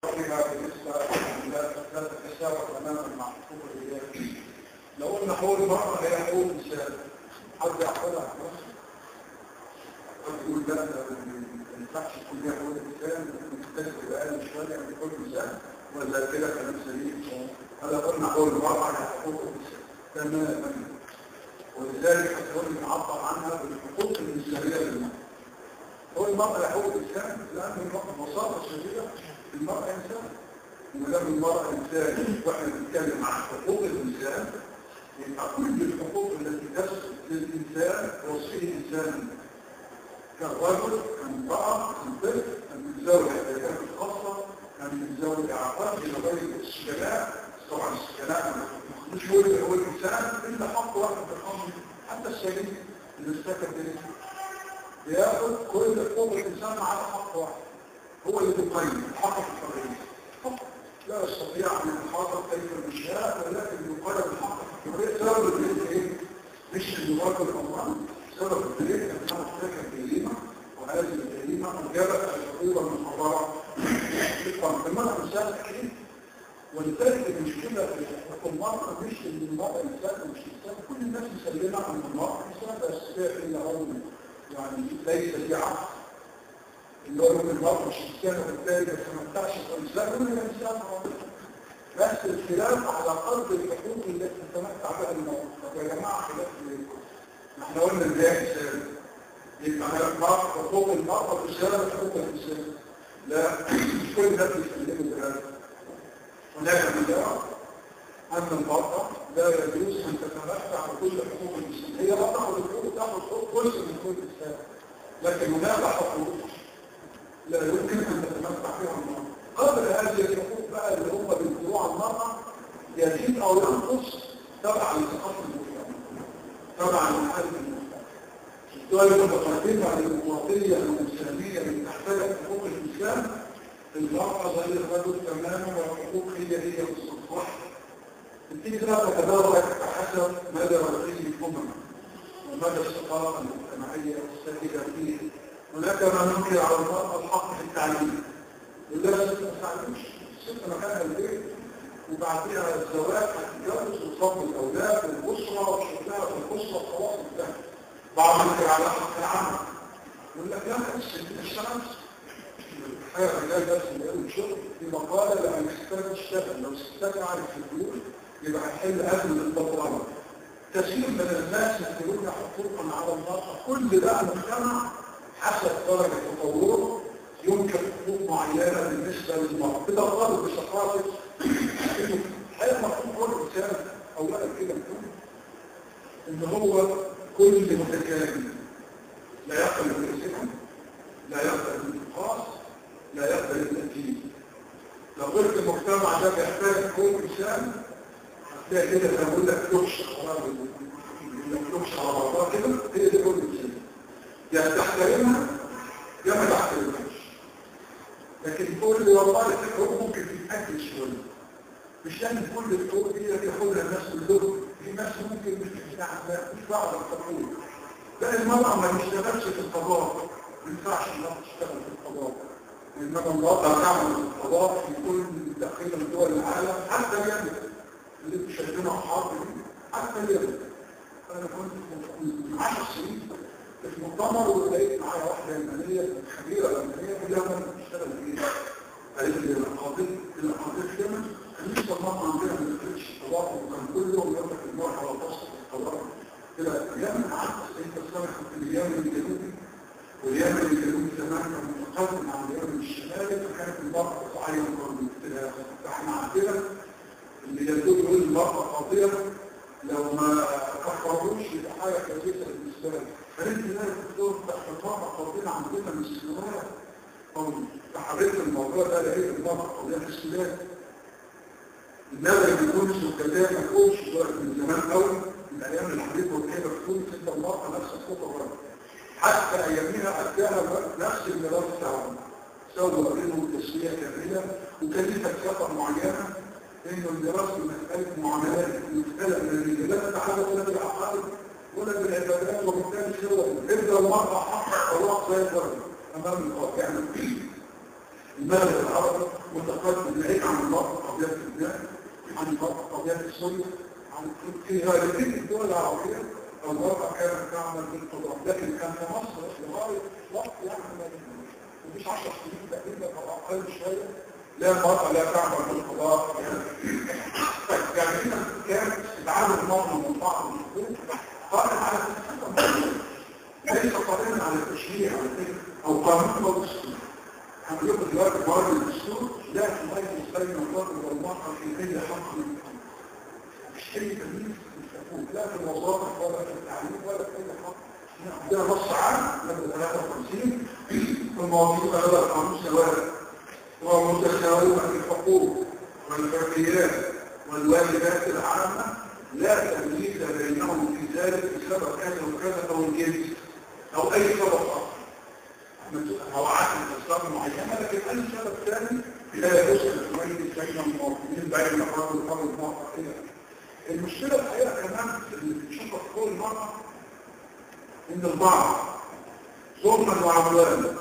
فيها بالنسبة لا تتساوى تماما مع حقوق الرجال لو قلنا حقوق المرأة هي حقوق الإنسان حد يعقلها قد يقول لا ده ما ينفعش تكون ليها حقوق الإنسان ممكن تبقى أقل شوية من حقوق الإنسان ولا كده كلام سليم هذا قلنا حقوق المرأة هي حقوق الإنسان تماما ولذلك هتقول نعبر عنها بالحقوق الإنسانية للمرأة هو المرأة حقوق الإنسان لأن المرأة ببساطة شديدة المرأة إنسان ولما المرأة إنسان وإحنا بنتكلم عن حقوق الإنسان يبقى كل الحقوق التي تسقط للإنسان توصيه إنسانا كرجل كامرأة كطفل كمتزوج حياتات خاصة كمتزوج إعاقات إلى غير السجناء طبعا السجناء مش هو هو الإنسان إلا حق واحد في الأمر حتى السجين اللي استكب بنفسه بياخد كل حقوق الإنسان على حق واحد هو اللي يقيم الحق الحرية لا يستطيع أن يتحاضر كيف يشاء ولكن يقرر الحق الحرية سبب الدليل إيه؟ مش اللي واجب الله سبب الدليل أنها ارتكب جريمة وهذه الجريمة أجابت العقوبة من حضارة لماذا إنسان حكيم ولذلك المشكلة في حقوق المرأة مش ان المرأة إنسان مش إنسان كل الناس مسلمة عن المرأة إنسان بس إلا هو يعني ليس في عقل اللي هو يقول المرأة مش إنسان وبالتالي ما تتمتعش بالإنسان كل الإنسان بس الخلاف على قدر الحقوق التي تتمتع بها المرأة طب يا جماعة خلاف ليه؟ احنا قلنا ازاي إنسان يبقى حقوق المرأة تشارك حقوق الإنسان لا مش كل الناس بيسلموا بهذا هناك مجال أن المرأة لا يجوز أن تتمتع بكل حقوق الإنسان هي لا تأخذ الحقوق تأخذ حقوق جزء من كل إنسان لكن هناك حقوق لا يمكن أن تتمتع بها المرأة قبل هذه الحقوق بقى اللي هم بالفروع المرأة يزيد أو ينقص تبع لثقافة المجتمع تبع لحال المجتمع السؤال المتقدمة للمواطنية الإنسانية من تحتاج حقوق الإنسان المرأة زي الرجل تماما والحقوق هي هي بالصفوح تبتدي بقى تتدرج بحسب مدى رقي الأمم ومدى الثقافة المجتمعية السائدة فيه هناك ما ننكر على المرأة الحق في التعليم ولا الست ما تعلمش الست مكانها البيت وبعدها الزواج هتتجوز وتصب الأولاد والأسرة وشغلها في الأسرة خلاص انتهى بعض ننكر على حق العمل يقول لك لا الست ما تشتغلش الحياة الرجال بس اللي قالوا الشغل في مقالة لأن الستات تشتغل لو الستات عارف الفلوس يبقى هيحل أزمة البطالة كثير من الناس يقولون حقوقا على المرأة كل ده مجتمع حسب درجة تطوره يمكن حقوق معينة بالنسبة للمرأة بترتبط بثقافة الحياة مفهوم كل إنسان أولا كده نقول إن هو كل متكامل لا يقبل بالإنسان لا يقبل بالإنقاص لا يقبل التأكيد لو قلت المجتمع ده بيحتاج كل إنسان هتلاقي كده بقول لك كبش كبش على بعضها كده هي دي كل إنسان يا تحترمها يا ما تحترمهاش لكن تقول لي والله الحقوق ممكن تتأكد شوية مش لازم كل الحقوق دي ياخدها الناس كلهم في ناس ممكن مش مش بعض الحقوق لا المرأة ما تشتغلش في القضاء ما ينفعش المرأة تشتغل في القضاء إنما المرأة تعمل في القضاء في كل داخل من دول العالم حتى اليمن اللي بيشدنا حرب حتى اليمن أنا كنت من 10 سنين في مؤتمر ولقيت معايا واحدة يمنية خبيرة يمنية في اليمن بتشتغل فيها قالت لي القاضي القاضي في اليمن كان لسه المرأة عندنا ما دخلتش القضاء وكان كل يوم يوم في المرأة على وسط القضاء كده اليمن عارفة سيدة سامح في اليمن الجنوبي واليمن الجنوبي زمان كان متقدم عن اليمن الشمالي فكانت المرأة تعين قانون فاحنا عندنا اللي يدل يقول المرأة قاضية لو ما كفروش يبقى حاجة كويسة بالنسبة لي فانت لا تدور تحت المرأة قاضية عندنا من السنوات قوي فحبيت الموضوع ده لقيت المرأة قاضية في السودان النبي اللي تونس وكذلك ما تقولش من زمان قوي من ايام الحديث والكيبه في تونس انت المرأة نفس الخطة برضه حتى ايامها اداها نفس الميراث بتاعهم سووا بينهم تسويه كامله وكان لها خطه معينه انه الميراث مساله معاملات مساله من الرجال لا تتعلق ولا بالعقائد ولا بالعبادات وبالتالي سوى ابدا المرأة حق الطلاق زي الضرب امام القاضي يعني المغرب العربي متقدم بعيد عن المرأة قضية البناء عن المرأة قضية السنة عن في غالبية الدول العربية المرأة كانت تعمل بالقضاء لكن كان في مصر لغاية وقت يعني مفيش 10 سنين تقريبا او اقل شوية لا المرأة لا تعمل بالقضاء يعني هنا كان استدعاء المرأة من بعض الحقوق قائم على ليس قائما على التشريع على فكرة او قانون او دستور هنقول دلوقتي برضه الدستور لا تميز بين الرجل والمرأة في اي حق من الحقوق مش اي تمييز لا في الوظائف ولا في التعليم ولا في اي حق ده نص عام مادة 53 المواضيع هذا القانون سواء ومتساوون في الحقوق والحريات والواجبات العامة لا تمييز بينهم في ذلك بسبب كذا وكذا او الجنس او اي سبب اخر او عدم اسباب معينه لكن اي سبب ثاني لا يجوز تمييز بين المواطنين بين الرجل والمراه الى المشكله الحقيقه كمان اللي بنشوفها في كل مره ان البعض ظلما وعدوانا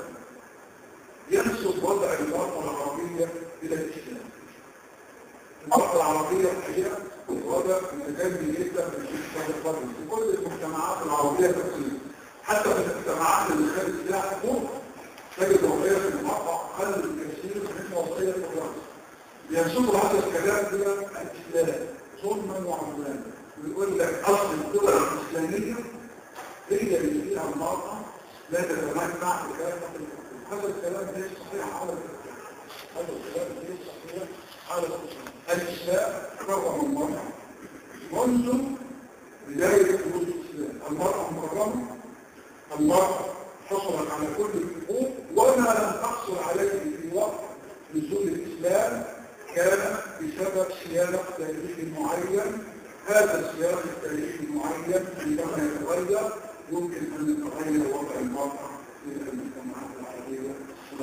ينسب وضع المرأة العربية إلى الإسلام. المرأة العربية الحقيقة وضع متجمل جدا من الإسلام الفرد في كل المجتمعات العربية تقريبا حتى في المجتمعات اللي خارج فيها حقوق تجد وضعية المرأة أقل بكثير من وضعية الرجل. بينسبوا هذا الكلام إلى الإسلام ظلما وعدوانا. ويقول لك أصل الدول الإسلامية هي اللي فيها المرأة لا تتمتع بكافة الحقوق. هذا الكلام ليس صحيح على الإسلام هذا الكلام ليس صحيح على الإسلام الإسلام كرم المرأة منذ بداية وجود الإسلام المرأة مكرمة المرأة حصلت على كل الحقوق وما لم تحصل عليه في وقت نزول الإسلام كان بسبب سياق تاريخي معين هذا السياق التاريخي المعين عندما يتغير يمكن أن يتغير وضع المرأة في المجتمعات العربية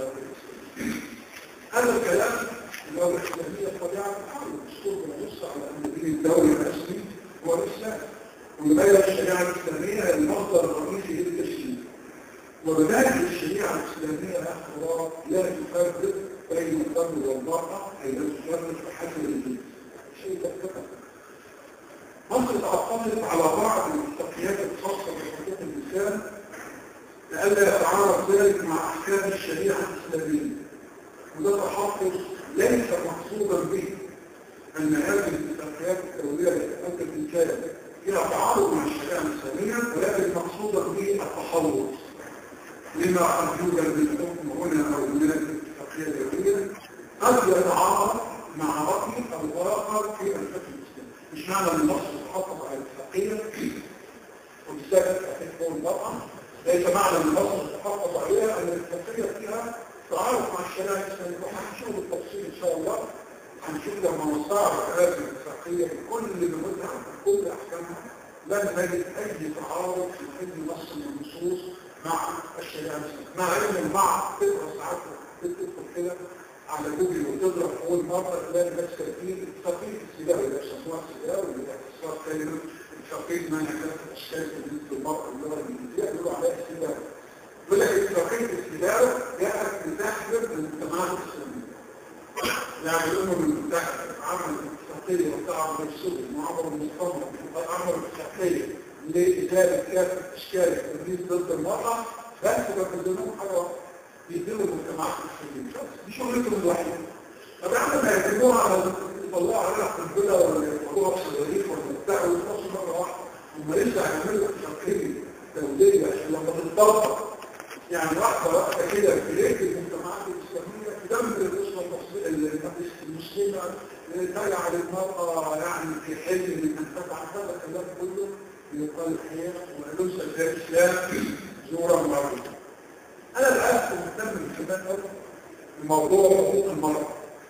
هذا الكلام لو الإسلامية طبيعة الحال الدستور بنص على أن دين الدولة الرسمي هو الإسلام ولغاية الشريعة الإسلامية هي المصدر الرئيسي للتشريع وبذلك الشريعة الإسلامية أخرى لا تفرق بين الرجل والمرأة أي لا تفرق بحسب الجنس شيء تفرق مصر تعتمد على بعض التقييدات الخاصة بحقوق الإنسان لئلا يتعارض ذلك مع أحكام الشريعة الإسلامية وده تحفظ ليس مقصودا به أن هذه الاتفاقيات الدولية لحقوق الإنسان فيها تعارض مع الشريعة الإسلامية ولكن مقصودا به التخلص لما قد يوجد بالحكم هنا أو هناك الاتفاقية الدولية قد يتعارض مع رأي أو آخر في الحكم الإسلامي مش معنى أن مصر تحافظ على الاتفاقية وبالذات تحقيق المرأة ليس معنى ان مصر تحافظ عليها ان الاتفاقيه فيها تعارض مع الشريعه الاسلاميه وهنشوف بالتفصيل ان شاء الله هنشوف لما نستعرض هذه الاتفاقيه بكل بنودها بكل احكامها لن نجد اي تعارض في اي نص من النصوص مع الشريعه الاسلاميه مع ان البعض تقرا ساعات تدخل كده على جوجل وتضرب اول مره تلاقي ناس كتير اتفاقيه السلاح اللي بيسموها السلاح واللي بيحصلها كلمه اتفاقيه ما نكافه الاشكال بالنسبه للمراه اللغه الانجليزيه يقولوا عليها السلاح يقول لك اتفاقيه السلاح جاءت لتحجب المجتمعات الاسلاميه يعني الامم المتحده عملت اتفاقيه وتعرض السوري وعمر المصطفى عمل اتفاقيه لازاله كافه اشكال التمييز ضد المراه بس بيقدموا حاجه بيديروا المجتمعات الاسلاميه دي شغلتهم الوحيده طب احنا ما يعتبروها على يطلعوا عليها قنبله ولا يطلعوها في صواريخ ولا بتاع ويخلصوا مره واحده هم لسه هيعملوا اتفاقيه دوليه عشان لما تتطبق يعني واحده واحده كده في ليله المجتمعات الاسلاميه تدمر الاسره المسلمه تجعل المراه يعني في حلم من ان تفعل هذا الكلام كله يقال الحقيقه وليس الاسلام زورا معروفا انا الان مهتم كمان قوي بموضوع حقوق المراه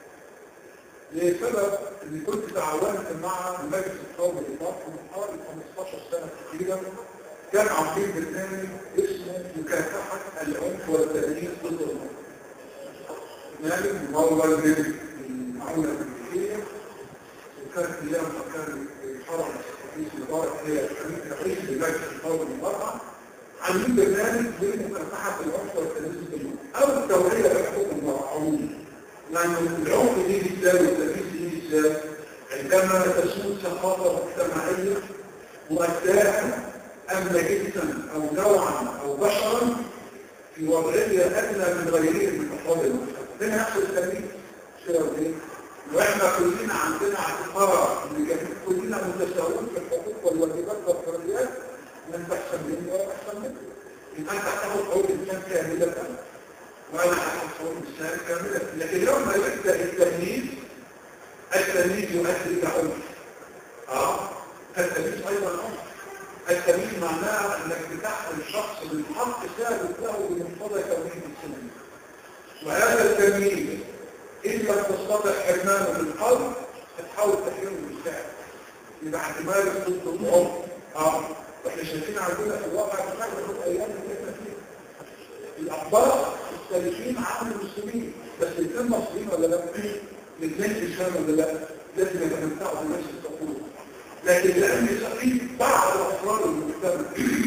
لسبب اني كنت تعاونت مع المجلس القومي للمرأة من حوالي 15 سنه تقريبا كان عاملين برنامج اسمه مكافحه العنف والتأنيب ضد المرأة. برنامج ممول من المعونه الامريكيه وكانت ايام كان الحرم رئيس الاداره هي رئيس المجلس القومي للمرأة عاملين برنامج لمكافحه العنف والتمييز الجنوبي او التوعيه بحقوق المراه عموما لان العنف دي ازاي والتمييز دي ازاي عندما تسود ثقافه مجتمعيه مؤداه أمن جنسا أو نوعا أو بشرا في وضعية أدنى من غيرهم من أفراد المجتمع. هنا يحصل تمييز شباب ايه؟ واحنا كلنا عندنا اعتقاد ان جميع كلنا متساويين في الحقوق والواجبات والحريات من تحسن مني ولا احسن مني. يبقى انت هتاخد حقوق الانسان كاملة وانا هاخد حقوق الانسان كاملة لكن لما يبدا التمييز التمييز يؤدي الى عنف. اه التمييز ايضا عنف. التمييز معناها انك بتحمل الشخص من حق ثابت له بمقتضى كونه الانسانيه. وهذا التمييز إن لم تستطع حرمانه بالقلب هتحاول تحرمه بالفعل يبقى احتمال ضد الأم اه واحنا شايفين عندنا في الواقع بتاعنا في الايام اللي احنا فيها الاخبار مختلفين عن المسلمين بس الاثنين مصريين ولا لا؟ الاثنين اسلام ولا لا؟ لازم يبقى نمتعوا بنفس التقوى لكن لان في بعض الافراد المجتمع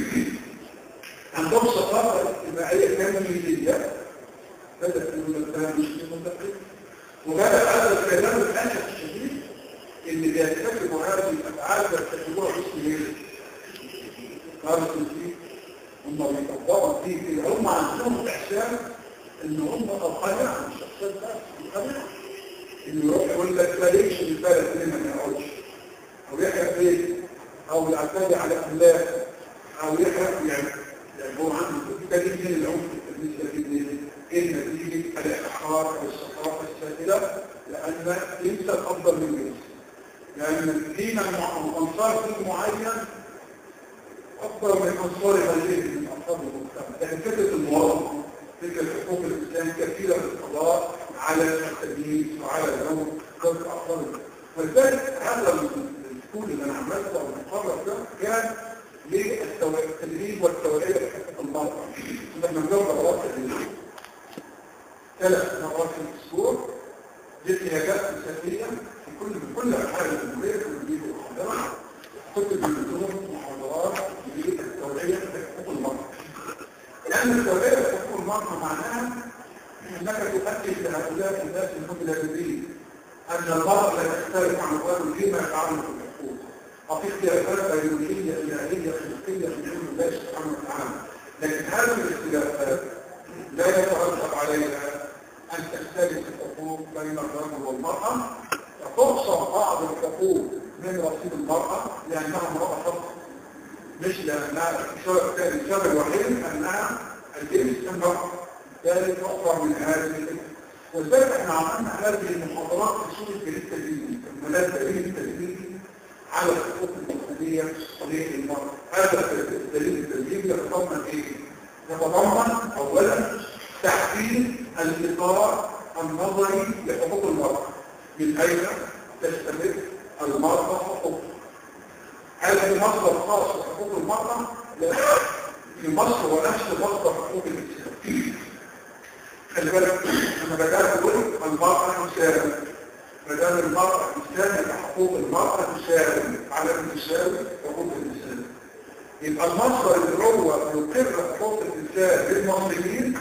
عندهم ثقافه اجتماعيه تمييزيه بدأ من الكلام مش منطقي وبدأ هذا الكلام الأسف الشديد اللي بيرتكبوا هذه الأفعال بيرتكبوها باسم ايه؟ قالوا فيه هم بيطبقوا فيه كده هم عندهم إحساس إن هم القناعة مش إحساس بس القناعة إنه يروح يقول لك ماليش البلد ليه ما يقعدش أو يحرق بيت أو يعتدي على أملاك أو يحرق يعني يعني هو عنده دليل من العنف بالنسبة للناس إن نتيجة الإحقار والثقافة السائلة لأن ليس الأفضل من جنس لأن الدين الأنصار دين معين أفضل من أنصار غيره من أفضل المجتمع لكن فكرة المواطن فكرة حقوق الإنسان كثيرة في القضاء على التمييز وعلى النوم كانت أفضل ولذلك هذا السكول اللي أنا عملته أو المقرر ده كان للتدريب والتوعية بحقوق المرأة لما نجرب مرات التدريب ثلاث مرات في الاسبوع للإهاجات السفرية في كل من كل أنحاء الجمهورية في المدينة والحضارة كنت بنزلهم محاضرات للتوعية بحقوق المرأة لأن التوعية بحقوق المرأة معناها أنك تؤكد لهؤلاء الناس المتدربين أن المرأة لا تختلف عن الرجل فيما يفعله في الحقوق وفي اختلافات بيولوجية إلهية خلقية في علم الله سبحانه وتعالى لكن هذه الاختلافات لا يترتب عليها أن تختلف الحقوق بين الرجل والمرأة فتقصر بعض الحقوق من رصيد المرأة لأنها امرأة فقط مش لأنها السبب الوحيد أنها الجنس المرأة ذلك أخرى من هذه ولذلك احنا عملنا هذه المحاضرات في سورة دليل التدريبي ملاذ دليل التدريبي على الحقوق الإنسانية للمرأة هذا الدليل التدريبي يتضمن ايه؟ يتضمن اولا تحديد الاطار النظري لحقوق المرأة من اين تستمر المرأة حقوق هل في مصدر خاص بحقوق المرأة؟ لا في مصر ونفس مصدر حقوق الانسان خلي بالك انا بدات اقول المرأة تساوي ما دام المرأة تساوي حقوق المرأة تساوي على تساوي حقوق الانسان يبقى المصدر اللي هو يقر حقوق الانسان للمصريين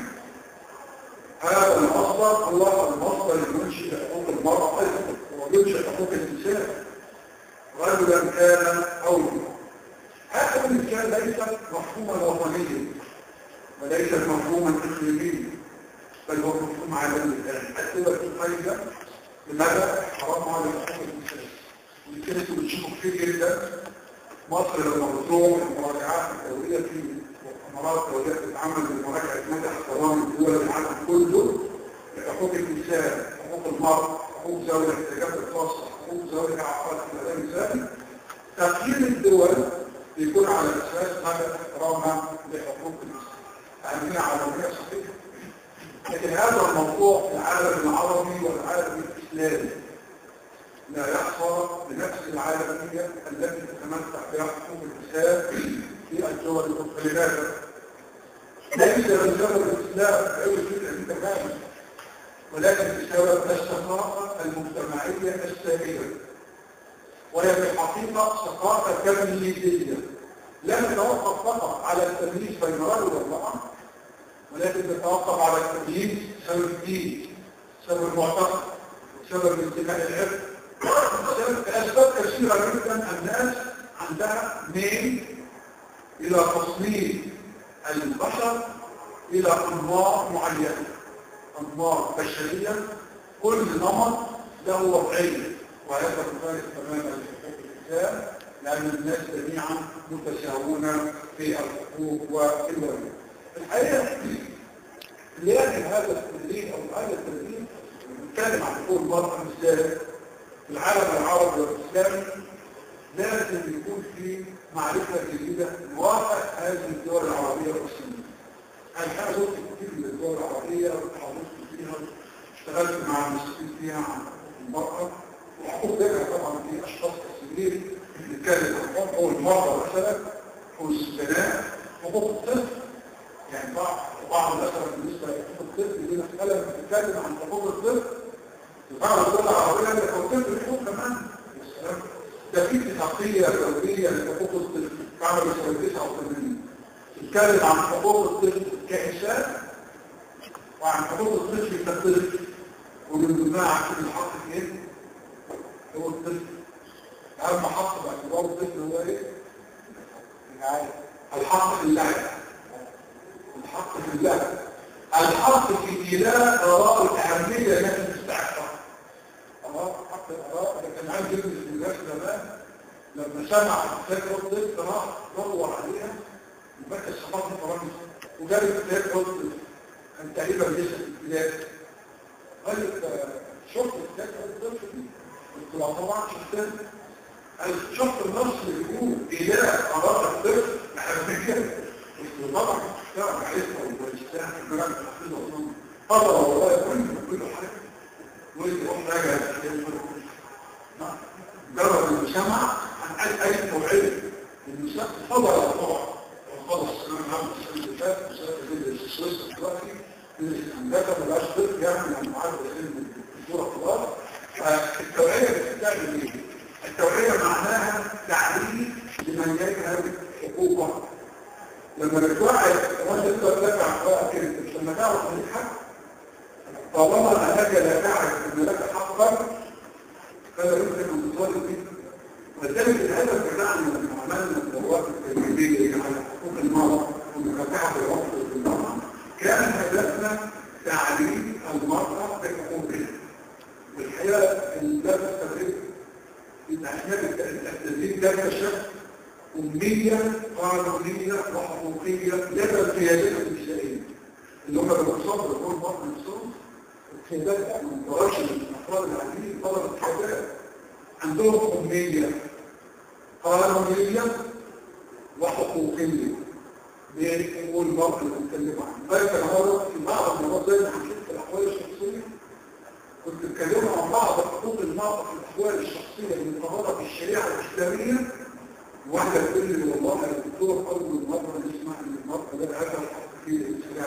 هذا المصدر الله المصدر اللي ينشئ حقوق المرأة ايضا وينشئ حقوق الانسان رجلا كان او هذا الانسان ليست مفهوما وطنيا وليست مفهوما اقليميا بل هو مفهوم عالمي الان حتى لو في قاعده لماذا حرام على حقوق الانسان ويمكن انتم بتشوفوا كتير جدا مصر لما بتروح المراجعات الدوليه في مؤتمرات دوليه بتتعمل بمراجعه مدى احترام الدول العالم كله لحقوق الانسان حقوق المرأة حقوق ذوي الاحتياجات الخاصه حقوق ذوي الاعاقات في الانسان تقييم الدول بيكون على اساس مدى احترامها لحقوق الانسان عندنا عالميه صحيحه لكن هذا الموضوع في العالم العربي والعالم الاسلامي لا يحصى بنفس العالمية التي تتمتع بها حقوق الإنسان في الدول الأخرى لماذا؟ ليس بسبب الإسلام أو الفكرة المتكامل ولكن بسبب الثقافة المجتمعية السائدة وهي في الحقيقة ثقافة تمييزية لا نتوقف فقط على التمييز بين رجل وامرأة ولكن نتوقف على التمييز سبب الدين سبب المعتقد سبب انتماء العرق سبب اسباب كثيره جدا الناس عندها ميل الى تصنيف البشر الى انماط معينه انماط بشريه كل نمط له وضعيه وهذا مخالف تماما لحقوق الانسان لان الناس جميعا متساوون في الحقوق والواجبات الحقيقه لأجل هذا التدريب أو هذا التدريب نتكلم عن حقوق المرأة مثال في العالم العربي والإسلامي لازم يكون في معرفة جديدة لواقع هذه الدول العربية والإسلامية. أنا حاجة كتير من الدول العربية وتحرصت فيها اشتغلت مع المسؤولين فيها عن المرأة وحقوق ذلك طبعا في أشخاص كثيرين نتكلم عن حقوق المرأة مثلا حقوق السكناء حقوق الطفل يعني بعض بعض مثلا بالنسبه لحقوق الطفل دي مساله بتتكلم عن حقوق الطفل في بعض الدول العربيه اللي حقوق الطفل حقوق كمان ده في اتفاقيه دوليه لحقوق الطفل اتعملت سنه 89 تتكلم عن حقوق الطفل كانسان وعن حقوق الطفل كطفل ومن ضمنها عشان الحق في ايه؟ هو الطفل اهم حق باعتبار الطفل هو ايه؟ الحق في اللعب الحق في الله الحق في إيلاء آراء الأهمية التي تستحقها آراء حق الآراء ده كان عايز يدرس في الناس زمان لما سمع فكرة الطفل راح دور عليها وبكى الثقافة فرنسا وجاب كتاب قلت كان تقريبا لسه في البلاد قال شفت كتاب الطفل دي قلت له طبعا شفتها قال شفت النص اللي بيقول إيلاء آراء الطفل أهمية طبعا تعرف عرفها والمجتمع الكلام الحفظ والله هذا والله كل كل حاجه ويروح راجع جرب المجتمع عن اي اي توعيه المجتمع فضل طبعا وخلص انا عام السنه اللي فاتت وسنه اللي في سويسرا دلوقتي الهندسه ما بقاش طفل يعمل عن معادله علم الدكتوره كبار فالتوعيه بتعمل ايه؟ التوعيه معناها تعليم لمن يجهل حقوقه لما بتوعي وانت تدافع بقى كده لما تعرف ان الحق طالما انك لا تعرف ان لك حقا فلا يمكن ان تطالب به ولذلك الهدف بتاعنا لما عملنا الدورات التدريبيه على حقوق المراه ومكافحه العنف في المراه كان هدفنا تعليم المراه بحقوقها والحقيقه الدرس التدريب التحميل التدريب ده كشف أمية قانونية وحقوقية لدى القيادات النسائية اللي هم بالمقصود بيكون بعض نفسهم القيادات من درجة الأفراد العاديين طلب القيادات عندهم أمية قانونية وحقوقية بيقول المرأة اللي بنتكلم عنها طيب النهارده في بعض المرات زي ما هنشوف في الأحوال الشخصية كنت بتكلموا عن بعض حقوق المرأة في الأحوال الشخصية المتطابقة في الشريعة الإسلامية واحدة تقول لي والله انا الدكتور اول مرة نسمع ان المرأة ده هذا الحق في الشريعة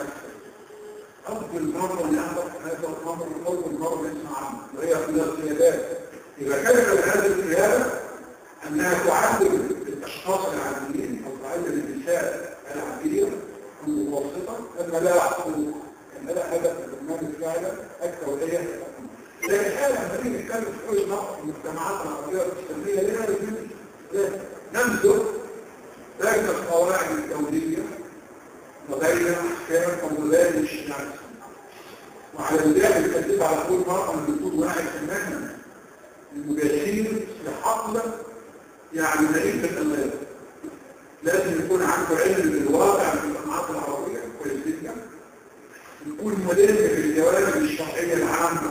اول مرة نعرف هذا الامر اول مرة نسمع عنه وهي من القيادات اذا كانت هذه القيادة انها تعلم الاشخاص العاديين او تعلم النساء العادية المتوسطة لما لا حقوق لما لا هدف البرنامج فعلا التوعية لكن حالا لما نيجي نتكلم في كل نقص في المجتمعات العربية والاسلامية لها ننظر بين القواعد الدولية وبين أحكام قانونات الشريعة وعلى ذلك التدريب على كل مرأة من وجود واحد تماما المباشرين لحقل يعني دليل الأمان لازم يكون عنده علم بالواقع في الجامعات العربية كويس جدا يكون ملم بالجوانب الشرعية العامة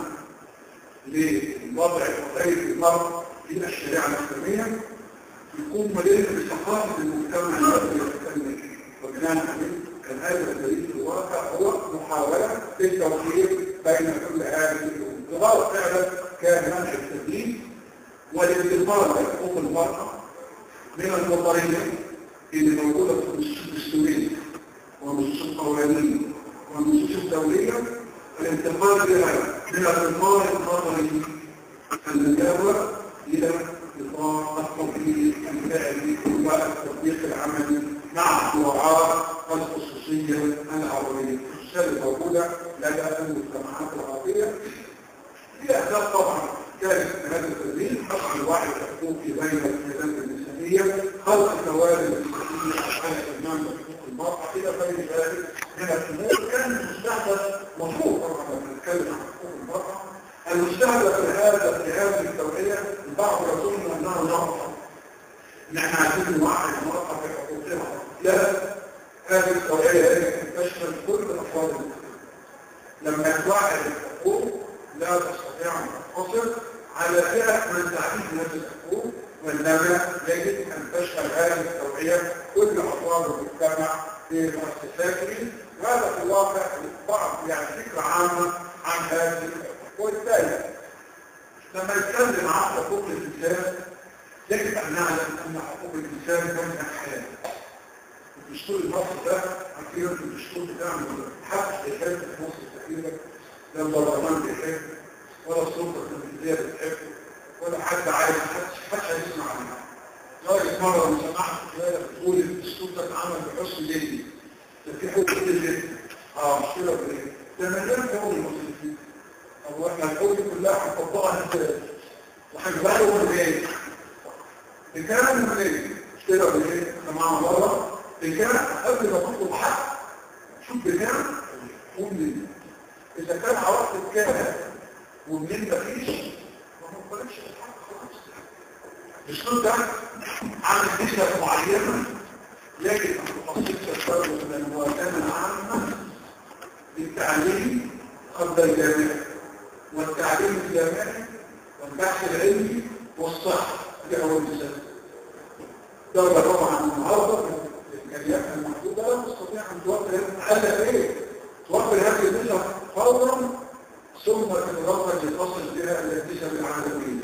لوضع وضعية المرأة في الشريعة الإسلامية يكون مليء بثقافة المجتمع الذي يتكلم وبناء عليه كان هذا الدليل في الواقع هو محاولة للتوفيق بين كل هذه الأمور. الغرض فعلا كان منع التدليل والانتقال لحقوق المرأة من الوطنية اللي موجودة في النصوص الدستورية والنصوص القوانين والنصوص الدولية الانتقال إلى من الإطار النظري المجاور إلى إطار التطبيق الفعلي والتطبيق العملي لا طبعا كانت هذا التدريب حصل الوعي الحقوقي بين الكيانات الإنسانية خلق النوادي الإنسانية على الإمام بحقوق المرأة إلى غير ذلك من الأمور كان المستهدف مفروض طبعا لما نتكلم عن حقوق المرأة المستهدف في هذا في هذه التوعية البعض يظن أنها نقص نحن عايزين نوعي المرأة في حقوقها لا هذه التوعية تشمل كل أفراد المجتمع لما توعي الحقوق لا تستطيع أن تقتصر على فئة من تعريف هذه الحقوق وإنما يجب أن تشمل هذه التوعية كل أفراد المجتمع في مؤسساته وهذا في الواقع بعض يعني فكرة عامة عن هذه الحقوق وبالتالي لما نتكلم عن حقوق الإنسان يجب أن نعلم أن حقوق الإنسان من الحياة الدستور المصري ده عارفين في الدستور بتاعنا حق الحياة في مصر تقريبا لا البرلمان بيحب ولا السلطة التنفيذية بتحب ولا حد عايز حد هيسمع عنها لغاية مرة من سمعت خلال بتقول الدستور ده اتعمل بحسن جدي ده في حقوق كتير جدا اه مش كده ولا ايه؟ ده مليان حقوق المصريين هو احنا الحقوق دي كلها هنطبقها ازاي؟ وهنبقى من ايه؟ بكام من ايه؟ مش كده ولا ايه؟ احنا معانا بره بكام قبل ما تطلب حق شوف بكام قول لي اذا كان عواقب كام ومنين مفيش ما نقبلش الحق خلاص الاسلوب ده عامل نسب معينه يجب ان تخصص الدوله من الموازنه العامه للتعليم قبل الجامعه والتعليم الجامعي والبحث العلمي والصحه دي اول مثال الدوله طبعا النهارده الامكانيات المحدوده لا تستطيع ان توفر على ايه؟ توفر هذه النسب فورا ثم تتدرج لتصل بها الى النسب العالميه.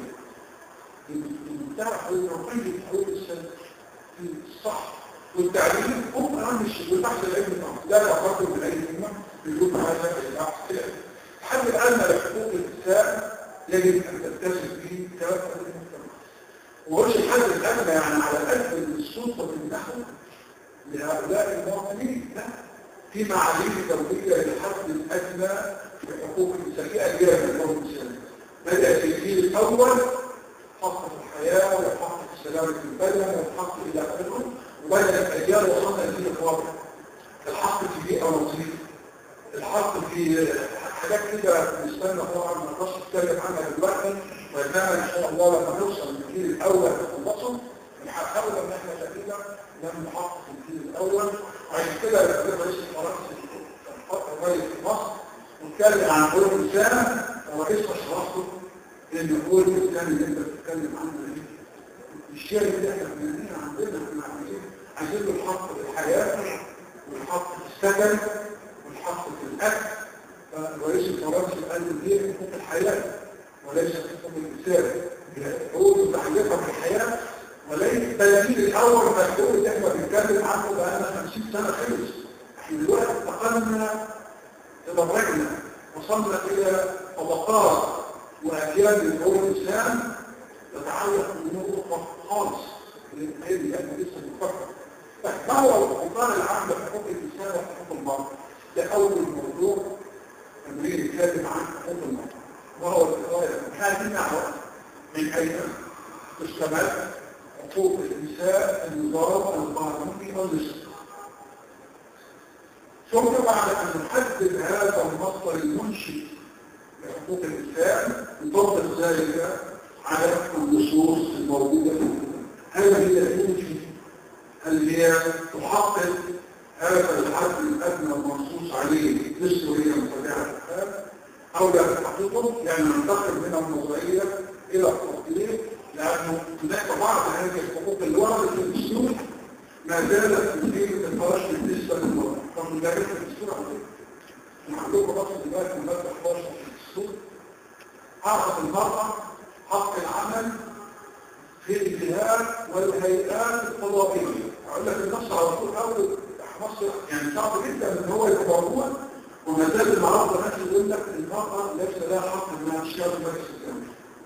تعرف الرقي حقوق السنه في الصح والتعليم هم اهم الشيء والبحث العلمي طبعا لا تقدم من اي كلمه بدون هذا البحث العلمي. لحد الان حقوق الانسان يجب ان تلتزم به كافه المجتمع. ومش الحد الادنى يعني على قد السلطه من نحو لهؤلاء المواطنين لا في معايير دوليه للحد الادنى لحقوق الانسان في اجيال من حقوق الانسان بدات الجيل الاول حق الحياه وحق السلامه البدن والحق الى اخره وبدات اجيال وصلنا الى الواقع الحق في بيئه نظيفه الحق في حاجات كده بنستنى طبعا ما نقدرش نتكلم عنها دلوقتي وانما ان شاء الله لما نوصل للجيل الاول نخلصه نحاول ان احنا تقريبا لم نحقق الجيل الاول وعشان كده يبقى رئيس الفرنسي الرئيس في مصر واتكلم عن حقوق الانسان ورئيس اشرافه ان حقوق الانسان اللي انت بتتكلم عنه دي الشيء اللي احنا بنعمله عندنا احنا عايزين عايزين له الحق في الحياه والحق في السكن والحق في الاكل فالرئيس الفرنسي قال له دي حقوق الحياه وليس حقوق الانسان حقوق متعلقه بالحياه وليس التلاميذ الاول من الحقوق اللي احنا بنتكلم عنه بقالنا 50 سنه خلص احنا دلوقتي انتقلنا تدرجنا وصلنا الى طبقات واجيال من حقوق الانسان تتعلق بامور خالص غير اللي احنا لسه بنفكر ما هو القرآن العام لحقوق الانسان وحقوق المرأة ده اول موضوع نريد نتكلم عن حقوق المرأة وهو القضايا هذه دعوة من اين تشتمل حقوق النساء النظام القانوني والنساء ثم بعد أن نحدد هذا المصدر المنشئ لحقوق الإنسان نطبق ذلك على النصوص الموجودة في الكتاب هل هي تنشئ هل هي تحقق هذا الحد الأدنى المنصوص عليه مثل هي متابعة الحال أو لا تحققه يعني ننتقل من النظرية إلى التطبيق لأنه هناك بعض هذه الحقوق اللي وردت في الدستور ما زالت تثير الفرش بالنسبة للمرأة طب ده في الدستور عندكم عندكم بس دلوقتي مادة 11 في الدستور حقق المرأة حق العمل في الجهات والهيئات القضائية أقول لك النص على طول أول مصر يعني صعب جدا إن هو يبقى موجود وما زال النهارده ناس يقول لك المرأة ليس لها حق إنها تشتغل في مجلس الدولة.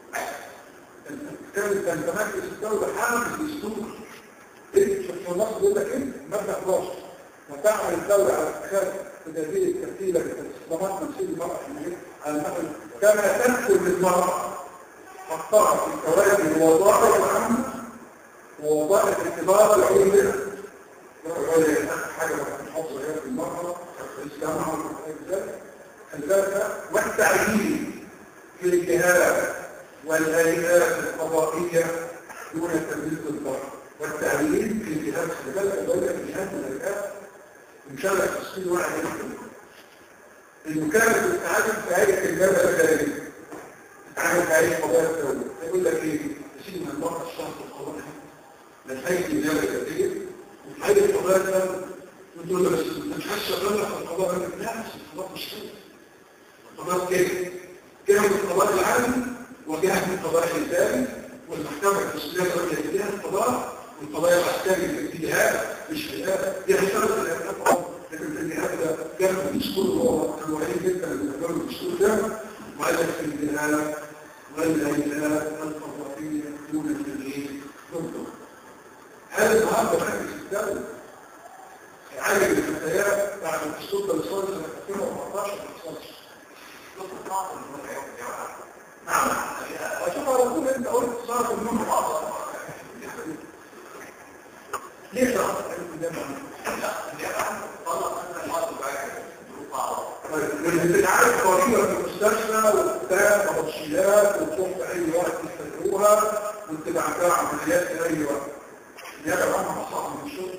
كانت أنت مجلس الدولة حامل الدستور في مصر يقول لك انت مبدا 11 وتعمل الدوله على اتخاذ تدابير كثيره لاستخدامات تمثيل المراه في المجال على النحو كما تدخل للمرأة حطها في الكواكب الوظائف العامة ووظائف الكبار العليا العليا حاجة محافظة هي في المرأة في الجامعة وفي ذلك والتعليم في الجهات والهيئات القضائية دون تمييز الضرر والتعليم في الجهات الخلال ولا الجهات والهيئات ان شاء الله تفصيل واحد المكافأة التعلم في هيئة الجامعة الخارجية تعمل في هيئة قضايا الدولة يقول لك ايه تسيب من المرأة الشخص القضائي من هيئة الجامعة الخارجية وفي هيئة قضايا الدولة وتقول له بس انت مش عايز شغالة في القضاء لا بس القضاء مش كده القضاء كده جهة من القضاء العام وجهة من القضاء الإنساني والمحكمة التسلية الرجل جهة القضاء والقضايا الأحكام في الجهات مش في الجهات دي هيشتغل في الأحكام لكن في الجهات ده جنب الدستور هو كان وعيد جدا من أفكار الدستور ده وقال لك في الجهات والهيئات القضائية دون التنجيل ضده هل النهارده مجلس الدولة يعالج الفتيات بعد الدستور ده اللي صار سنة 2014 ما حصلش نعم وشوف على طول انت قلت صارت النوم الاعظم ليه صارت انت عارف طريقه في المستشفى وبتاع تفصيلات وتروح في اي وقت تستدعوها وتبعتها عمليات في اي وقت النيابه العامه صعب من الشغل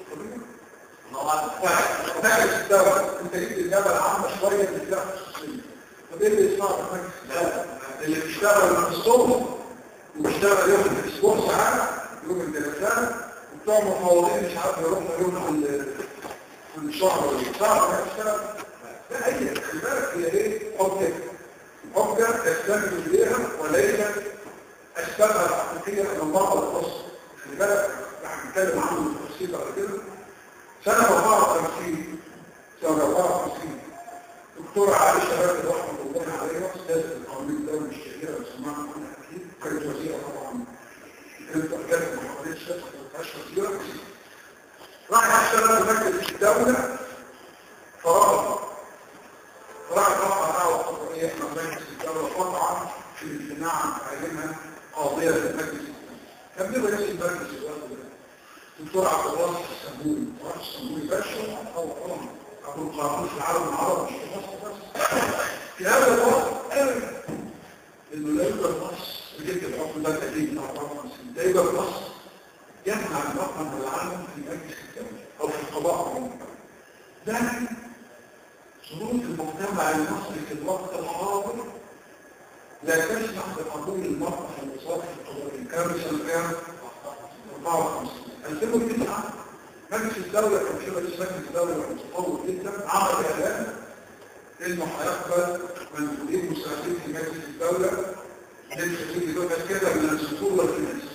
مجلس الدولة انت جبت النيابه العامه شويه بتلاقي خصوصيه طب ايه اللي يصنع في مجلس الدولة؟ اللي بيشتغل من الصبح وبيشتغل يوم في الاسبوع ساعات يوم الثلاثاء وبتوع مفوضين مش عارف يروحوا يوم في الشهر ولا الشهر ما يشتغل لا هي خلي بالك هي ايه؟ حجه حجه تستند اليها وليس اسبابها الحقيقيه من الله الخاص خلي بالك احنا بنتكلم عنه بالتفصيل بعد كده سنه 54 سنه 54 دكتورة عائشة شباب رحمة الله عليها أستاذة القانون الدولي الشهيرة بسمعها عنها أكيد كانت وزيرة طبعا كانت كانت محاولة شخص ما كانتش وزيرة راح اشتغل في مجلس الدولة فرفض راح رفع دعوة قضائية من مجلس الدولة قطعا في الامتناع عن تعيينها قاضية في مجلس الدولة كان بيبقى رئيس المجلس الوقت ده دكتور عبد الله السموني راح السموني باشا أو طبعا أبو القانون في العالم العربي مش في مصر بس في هذا الوقت إنه لا يوجد نص وجدت الحكم ده تقريبا بتاع 54 لا يوجد نص يمنع الرقم العالم في مجلس الدولة أو في القضاء عموما لكن ظروف المجتمع المصري في الوقت الحاضر لا تسمح بقبول المرأة في الوظائف القضائية كان سنة كام؟ 54 2009 مجلس الدولة كان في رئيس مجلس الدولة متطور جدا عمل اعلان انه هيقبل منزولين مساعدين في مجلس الدولة للخريج دول كده من الذكور والاناث.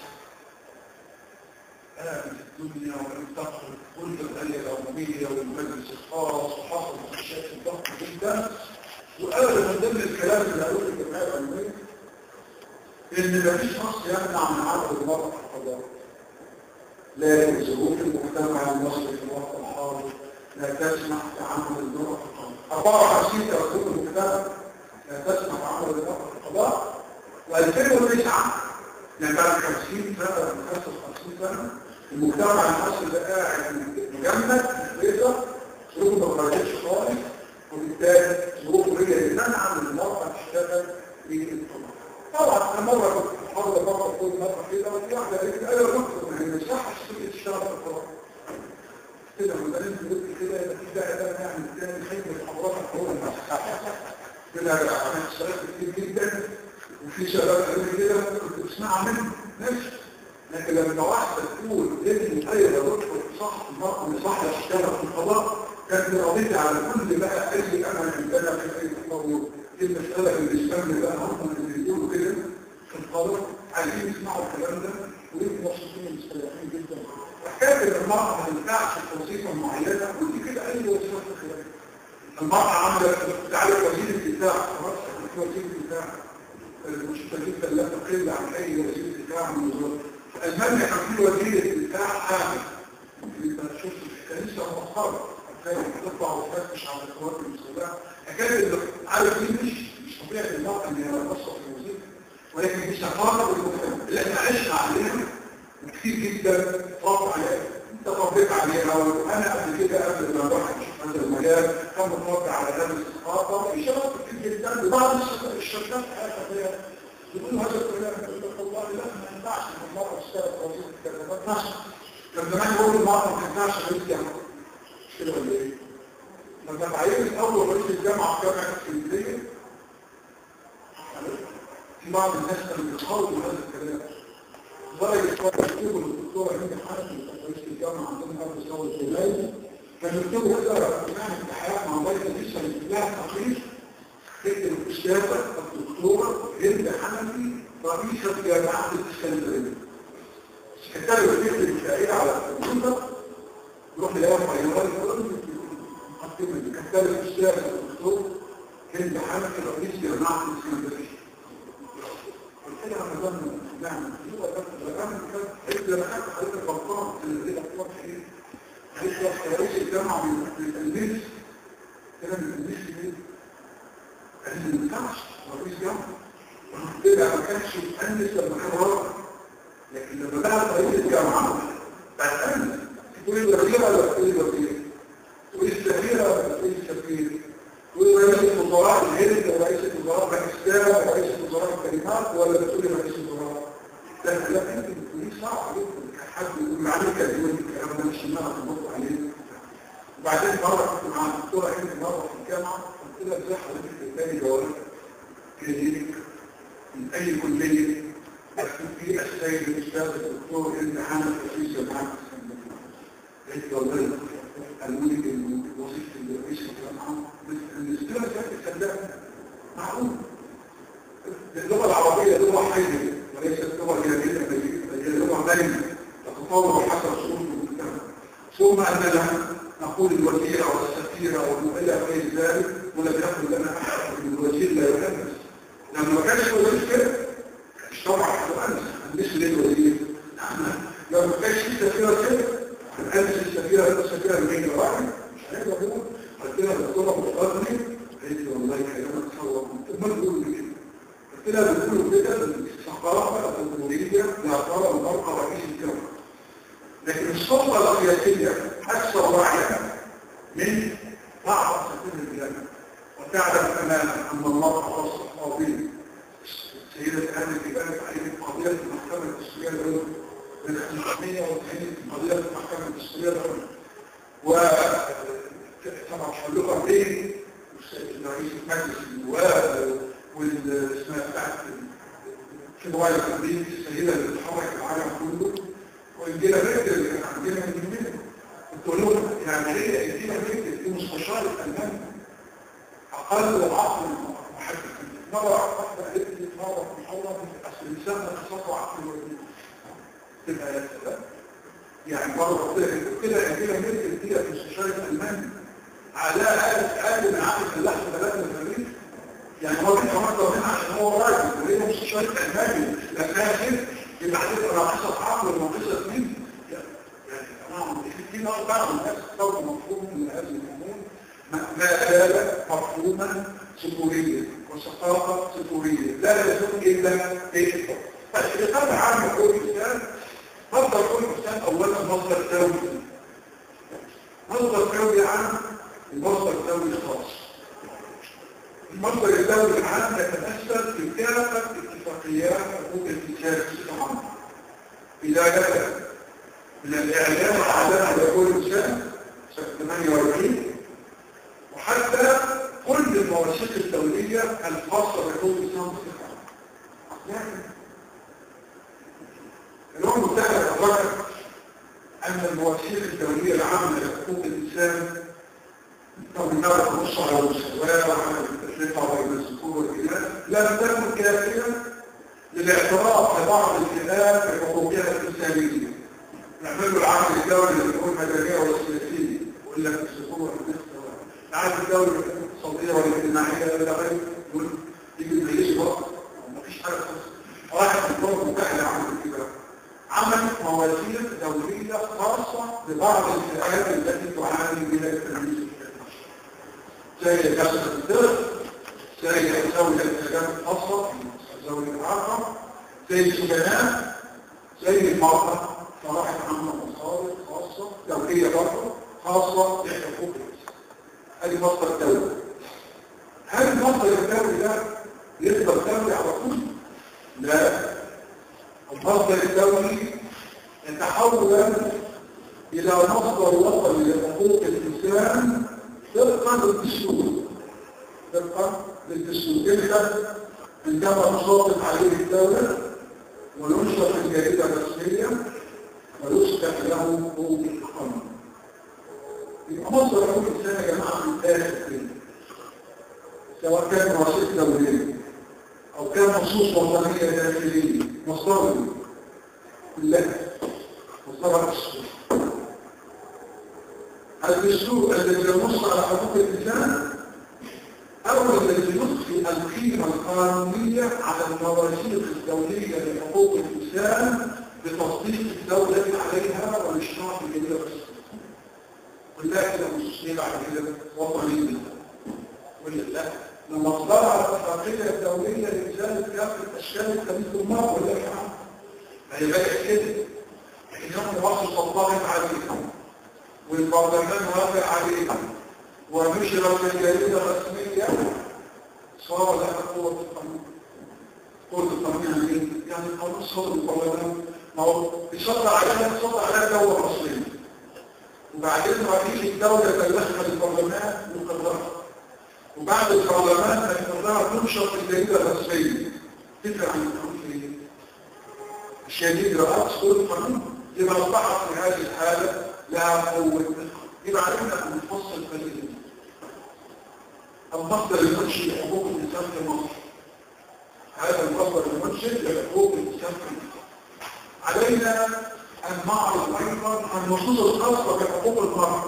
قامت الدنيا وانتقلت كل الآلية العمومية والمجلس الخاص وحصل مشاكل ضخمة جدا وقالوا من ضمن الكلام اللي قالوه الجمعية العلمية ان مفيش نص يمنع من عدد المرأة في القضاء. لكن ظروف المجتمع المصري في الوقت الحاضر لا تسمح بعمل المرأة في القضاء 54 ترتيب المجتمع لا تسمح بعمل المرأة في القضاء و2009 يعني بعد 50 سنة من 55 سنة المجتمع المصري ده قاعد مجمد بيضة ظروفه ما خرجتش خالص وبالتالي ظروفه هي اللي منع من المرأة تشتغل في القضاء طبعا انا مره كنت حاضر بره كل مره كده وفي واحده قالت لي ايوه دكتور ما هي مش صح الست تشتغل في القرآن كده لما انت قلت كده يبقى في داعي ده نعمل تاني خدمه حضرتك هو كده انا اشتغلت كتير جدا وفي شباب قالوا كده كنت بسمعها منه ماشي لكن لما واحده تقول ان ايوه يا دكتور صح المرأة مش صح تشتغل في القضاء كانت راضيه على كل بقى اي امل عندنا في اي تطور دي المساله اللي الاسلام بقى هم اللي بيقولوا كده في القانون عايزين يسمعوا الكلام ده ويبقوا مبسوطين مستريحين جدا حكايه ان المراه ما تنفعش في وظيفه معينه ودي كده اي وظيفه في الخلاف المراه عامله تعالى وزير الدفاع خلاص وزير الدفاع المشكله جدا لا تقل عن اي وزير دفاع من الوزارات في المانيا كان في وزير الدفاع حامل انت شفت كان لسه مؤخرا كان تطلع وتفتش على القوات المسلحه حكايه عارف مين مش مش طبيعة المرأة ان هي تبسط في الوظيفة ولكن دي ثقافة اللي احنا عشنا عليها كتير جدا طاف عليها انت طبقت عليها وانا قبل كده قبل ما اروح اشوف هذا المجال كان متوقع على هذه الثقافة في شباب كتير جدا ببعض الشركات حياتها يقولوا هذا الكلام يقول لك والله لا ما ينفعش ان المرأة تشتغل في وظيفة كذا ما ينفعش كان زمان يقولوا المرأة ما ينفعش رئيس جامعة مش كده ولا ايه؟ لما تعينت اول رئيس الجامعة في جامعة اسكندرية في بعض الناس كانوا بيخاطبوا هذا الكلام درجة واحد يكتبوا الدكتورة هند حنفي رئيس الجامعة عندنا أرض سوى الجلاية كانوا يكتبوا هذا امتحان امتحان مع ضيفة لسه لها تقرير تكتب الأستاذة الدكتورة هند حنفي رئيسة جامعة الإسكندرية كتبوا تكتب الشهيرة على الكمبيوتر يروح يلاقي طيارات مقدمة دي كتبوا الأستاذة الدكتور هند حنفي رئيس جامعة الإسكندرية قلت لها مدام نعم هو ده الرقم كان حيث لما كانت حضرتك غلطان في اللي الاطلاق ايه حيث رئيس الجامعه من الناس كده من الناس ليه قال لي ما ينفعش رئيس جامعه قلت لها ما كانش يتأنس لما كان ورا لكن لما بقى رئيس الجامعه بتأنس تقول لي الوزيره ولا تقول لي الوزير تقول لي السفيره ولا تقول لي السفير ورئيس الوزراء الهند ورئيس الوزراء باكستان ورئيس الوزراء الكلمات ولا بتقولي رئيس الوزراء لا لا انت بتقولي صعب عليكم حد يقول معلش يقول الكلام ده مش انها تنبط عليه وبعدين مره كنت مع الدكتوره هند مره في الجامعه قلت لها ازاي حضرتك تاني جواب كلينيك من اي كليه بس في السيد الاستاذ الدكتور هند حامد رئيس الجامعه قلت والله قالوا لي ان وظيفه الرئيس الجامعه المشكله كانت تصدقني معقول اللغه العربيه لغه حيه وليست لغه جميله هي لغه مرنه تتطور حسب شروط المجتمع ثم اننا نقول الوزيره والسفيره والى غير ذلك ولم يكن لنا احد من الوزير لا يلبس لما ما كانش الوزير كده مش طبعا هتؤنس بالنسبه للوزير لو ما كانش في سفيره كده هنقلس السفيره السفيره من غير واحد مش هيقدر يقول قلت لها دكتوره مقدمي قالت لي والله كلامك صواب ما تقول لي كده قلت لها بتقولوا كده الثقافه الجمهوريه لا ترى المرأة رئيس الجامعه لكن السلطه الرئاسيه اكثر وعيا من بعض سفير الجامعه وتعلم تماما ان المرأة خاصه قاضيه سيدة هذه كانت عليه قضية المحكمة الدستورية العليا من 1990 قضية المحكمة الدستورية العليا وطبعا حلقة بين رئيس مجلس النواب والاسماء بتاعت الرواية التمرين السيدة اللي بتحرك العالم كله وإنجيلا ميركل اللي كان عندنا من يومين قلت لهم يعني هي إنجيلا ميركل دي مستشار الألمان أقل عقل محدث مرة واحدة قالت لي مرة في محاضرة أصل الإنسان ده خصاصة عقل وجديد تبقى يا سلام يعني برضه كده انجيلا ميركل دي مستشار الألمان على أقل من عقل فلاح في بلدنا الخليج يعني هو كده مرة منها عشان هو راجل وليه مستشار الألماني لكنها خير يبقى هتبقى ناقصة عقل وناقصة مين؟ يعني تمام في نوع بعض الناس صوت مفهوم من هذه الأمور ما زال مفهوما سطوريا وثقافة سطورية لا يزول إلا إيه فالإقامة عام كل إنسان مصدر كل إنسان أولا مصدر دولي مصدر دولي عام المصدر الدولي الخاص المصدر الدولي العام يتمثل في كافة اتفاقيات حقوق الانسان طبعا بداية من الإعلام العالمي على كل إنسان سنة 48 وحتى كل المواثيق الدولية الخاصة بحقوق الإنسان بصفة عامة الأمم المتحدة أدركت أن المواثيق الدولية العامة لحقوق الإنسان تمنع نص على المساواة وعلى التفرقة بين الذكور والإناث لم تكن كافية للاعتراف ببعض الفئات بحقوقها الإنسانية نعمل العقد الدولي للحقوق المدنية والسياسية وإلا في الذكور والإناث العقد الدولي للحقوق الاقتصادية والاجتماعية إلى غيره يجي المجلس بقى مفيش حاجة واحد من الأمم المتحدة عمل كده عملت موازين دولية خاصة ببعض الفئات التي تعاني من التمييز زي كسر الدرس زي أزاوية الإنتاجات الخاصة أزاوية العاقة زي السجناء زي المرأة صراحة عامة مصارف خاصة دولية برضه خاصة لحقوق الإنسان هذه مصدر الدولة هل المصدر الدولي ده يقدر دولي على طول؟ لا المصدر الدولي يتحول إلى مصدر وطني لحقوق الإنسان طبقا للدستور طبقا للدستور إلا عندما تصادق عليه الدولة وينشر في الجريدة الرسمية ويصبح له قوة القانون يبقى مصدر حقوق الإنسان يا جماعة من آخر كده سواء كان وسيط دولية أو كان نصوص وطنية داخلية مصدر كلها مصدر الدستور الدستور الذي ينص على حقوق الإنسان أو الذي يضفي القيمة القانونية على المواثيق الدولية لحقوق الإنسان بتصديق الدولة عليها والإشراف الجديدة كلها كده مسلمين على كده وطنية ولا لا لما اصدرها الاتفاقية الدولية لإزالة كافة الأشكال الخبيث الماء ولا يا عم هي بقت كده إنهم وصلوا الله عليها والبرلمان وافق عليها ونشر في الجريدة الرسمية صار لها قوة القانون قوة القانون يعني ايه؟ يعني القانون صدر البرلمان ما هو بيصدر عليها بيصدر عليها الدولة المصرية وبعدين رئيس الدولة تدخل البرلمان وقررها وبعد البرلمان ما يقررها تنشر في الجريدة الرسمية تفرق عن القانون في ايه؟ الشديد رأس قوة القانون يبقى أصبحت في هذه الحالة لها قوة يبقى علينا أن نفصل فريق المصدر المنشئ لحقوق الإنسان في مصر هذا المصدر المنشئ لحقوق الإنسان في مصر علينا أن نعرض أيضا النصوص الخاصة بحقوق المرأة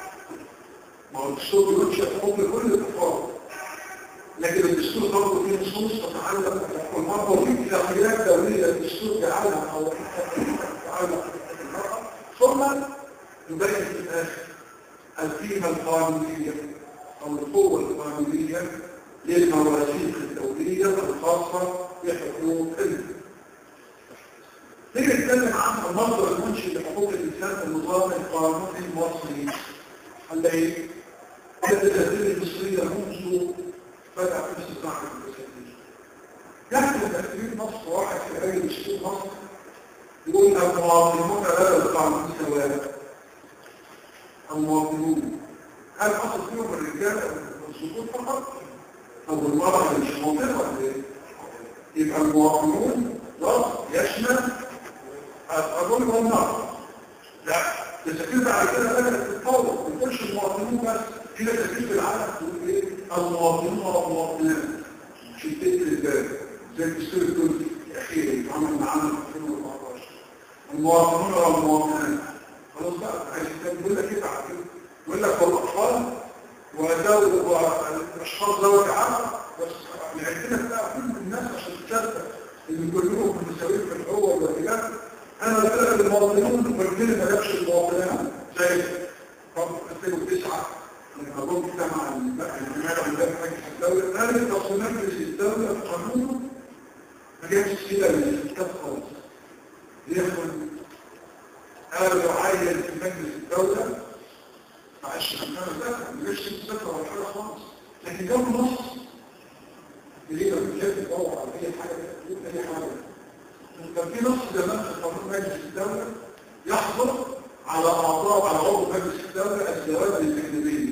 ما هو الدستور ينشئ حقوق لكل الكفار لكن الدستور برضه فيه نصوص تتعلق بحقوق المرأة وفي اتفاقيات دولية الدستور جعلها أو تتعلق بحقوق المرأة ثم يبين في الآخر القيمة القانونية أو القوة القانونية للمواثيق الدولية الخاصة بحقوق الإنسان. نيجي نتكلم عن المصدر المنشئ لحقوق الإنسان في النظام القانوني المصري الذي كانت التدريب المصرية منذ بدأ في استطاعة الإنسانية. يحكم تدريب مصر واحد في أي دستور مصر يقول المواطنون لا القانون سواء المواطنون هل أصل فيهم الرجال أو الذكور فقط أو المرأة مش مواطنة ولا إيه؟ يبقى المواطنون لفظ يشمل الرجل والمرأة لا تسكيل بعد كده بدأت تتطور ما تقولش المواطنون بس كده تسكيل في العالم تقول إيه؟ المواطنون والمواطنات شديت الباب زي الدستور التركي الأخير اللي اتعمل معانا في 2014 المواطنون والمواطنات خلاص بقى عايز يقول لك ايه بعد كده يقول لك والاطفال وذوي والاشخاص ذوي العمل بس عندنا بقى كل الناس عشان تصدق ان كلهم متساويين في الحقوق والواجبات انا قلت لك المواطنون والجيل ما جابش المواطنات زي رقم 2009 لما جم اجتمع الجماعه عندنا في مجلس الدوله قال تصميم مجلس الدوله قانون ما جابش سيره للستات خالص ياخد قالوا يعين في مجلس الدولة معلش خمسة سنة مش ستة ولا حاجة خالص لكن جنب مصر ليه ما بتشاف تدور على أي حاجة تقول أي حاجة كان في نص زمان في قانون مجلس الدولة يحظر على أعضاء على عضو مجلس الدولة الزواج الأجنبية